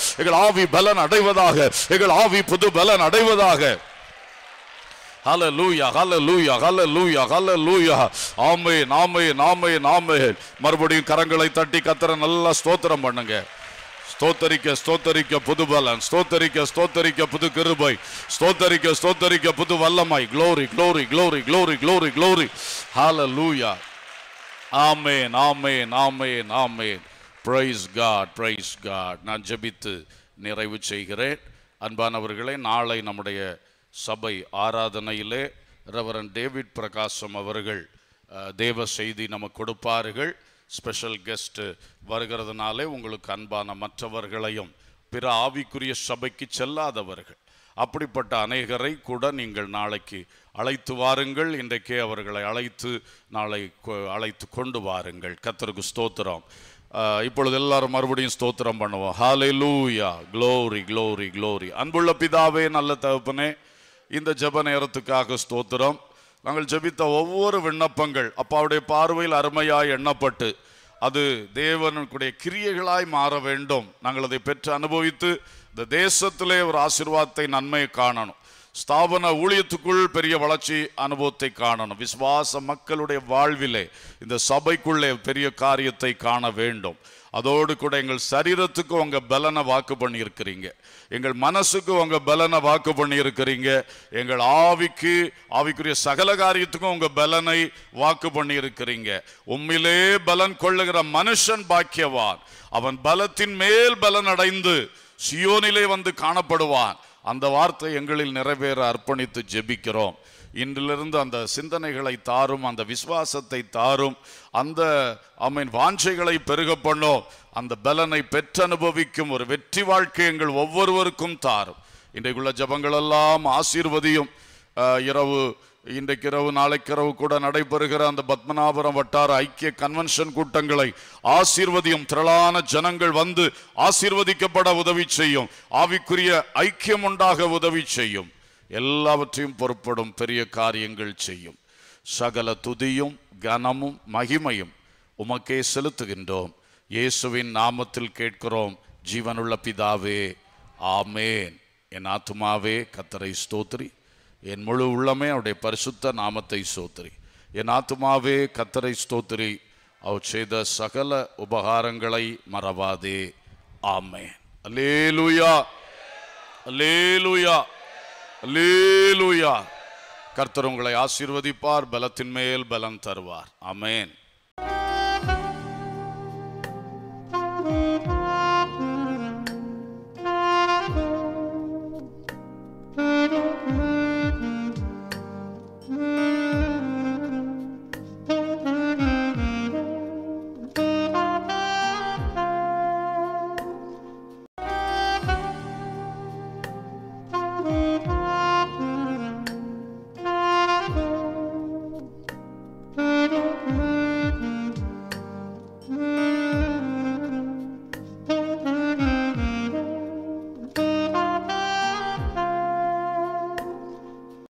எங்கள் ஆவி பலன் அடைவதாக எங்கள் ஆவி புது பலன் அடைவதாக ஹalleluya ஹalleluya ஹalleluya ஹalleluya ஆமென் ஆமென் ஆமென் ஆமென் மறுபடியும் கரங்களை தட்டி கத்தர நல்லா ஸ்தோத்திரம் பண்ணுங்க ஸ்தோத்தரிக்க ஸ்தோத்தரிக்க புது பலன் ஸ்தோத்தரிக்க ஸ்தோத்தரிக்க புது கிருபை ஸ்தோத்தரிக்க ஸ்தோத்தரிக்க புது வல்லமை glory glory glory glory glory glory hallelujah ஆமென் ஆமென் ஆமென் ஆமென் பிரைஸ் காட் பிரைஸ் காட் நான் ஜெபித்து நிறைவு செய்கிறேன் அன்பானவர்களே நாளை நம்முடைய சபை ஆராதனையிலே ரெவரன் டேவிட் பிரகாசம் அவர்கள் அஹ், தேவ செய்தி நமக்கு கொடுப்பார்கள் ஸ்பெஷல் கெஸ்ட் வருகிறதுனாலே உங்களுக்கு அன்பான மற்றவர்களையும் பிற ஆவிக்குரிய சபைக்கு செல்லாதவர்கள் அப்படிப்பட்ட அநேகரை கூட நீங்கள் நாளைக்கு அழைத்து வாருங்கள் இன்றைக்கே அவர்களை அழைத்து நாளை கொ- அழைத்து கொண்டு வாருங்கள் கத்தருக்கு ஸ்தோத்திரம் ஆஹ், இப்பொழுது எல்லாரும் மறுபடியும் ஸ்தோத்திரம் பண்ணுவோம் ஹalleluya glory glory glory அன்புள்ள பிதாவே நல்ல தகப்பனே இந்த ஜெப நேரத்துக்காக ஸ்தோத்திரம் நாங்கள் ஜெபித்த ஒவ்வொரு விண்ணப்பங்கள் அப்பாவுடைய பார்வையில் அருமையாய் எண்ணப்பட்டு அது தேவனுடைய கிரியைகளாய் மாற வேண்டும் நாங்கள் அதை பெற்று அனுபவித்து இந்த தேசத்திலே ஒரு ஆசீர்வாதத்தை நன்மையை காணணும் ஸ்தாபன ஊழியத்துக்குள் பெரிய வளர்ச்சி அனுபவத்தை காணணும் விசுவாச மக்களுடைய வாழ்விலே இந்த சபைக்குள்ளே பெரிய காரியத்தை காண வேண்டும் அதோடு கூட எங்கள் சரீரத்துக்கு உங்க பலனை வாக்கு பண்ணியிருக்கிறீங்க எங்கள் மனசுக்கு உங்க பலனை வாக்கு பண்ணியிருக்கிறீங்க எங்கள் ஆவிக்கு ஆவிக்குரிய சகல காரியத்துக்கும் உங்க பலனை வாக்கு பண்ணியிருக்கிறீங்க உம்மிலே பலன் கொள்ளுகிற மனுஷன் பாக்கியவான் அவன் பலத்தின் மேல் பலன் அடைந்து சியோனிலே வந்து காணப்படுவான் அந்த வார்த்தை எங்களில் நிறைவேற அர்ப்பணித்து ஜெபிக்கிறோம் இன்றிலிருந்து அந்த சிந்தனைகளை தாரும் அந்த விசுவாசத்தை தாரும் அந்த அமீன் வாஞ்சைகளை பெருக பண்ணோம் அந்த பலனை பெற்றனுபவிக்கும் ஒரு வெற்றி வாழ்க்கை எங்கள் ஒவ்வொருவருக்கும் தாரும் இன்றைக்குள்ள ஜபங்கள் எல்லாம் ஆசீர்வதியும் அஹ், இரவு இன்றைக்கு இரவு நாளைக்கு இரவு கூட நடைபெறுகிற அந்த பத்மநாபுரம் வட்டார ஐக்கிய கன்வென்ஷன் கூட்டங்களை ஆசீர்வதியும் திரளான ஜனங்கள் வந்து ஆசீர்வதிக்கப்பட உதவி செய்யும் ஆவிக்குரிய ஐக்கியம் உண்டாக உதவி செய்யும் எல்லாவற்றையும் பொறுப்படும் பெரிய காரியங்கள் செய்யும் சகல துதியும் கனமும் மகிமையும் உமக்கே செலுத்துகின்றோம் இயேசுவின் நாமத்தில் கேட்கிறோம் ஜீவனுள்ள பிதாவே ஆமேன் என் ஆத்துமாவே கத்தரை ஸ்தோத்திரி என் முழு உள்ளமே அவருடைய பரிசுத்த நாமத்தை ஸ்தோத்திரி என் ஆத்துமாவே கத்தரை ஸ்தோத்திரி அவர் செய்த சகல உபகாரங்களை மறவாதே ஆமேன் அல்லேலூயா அல்லேலூயா அல்லேலூயா கர்த்தர் உங்களை ஆசீர்வதிப்பார் பலத்தின் மேல் பலம் தருவார் ஆமென்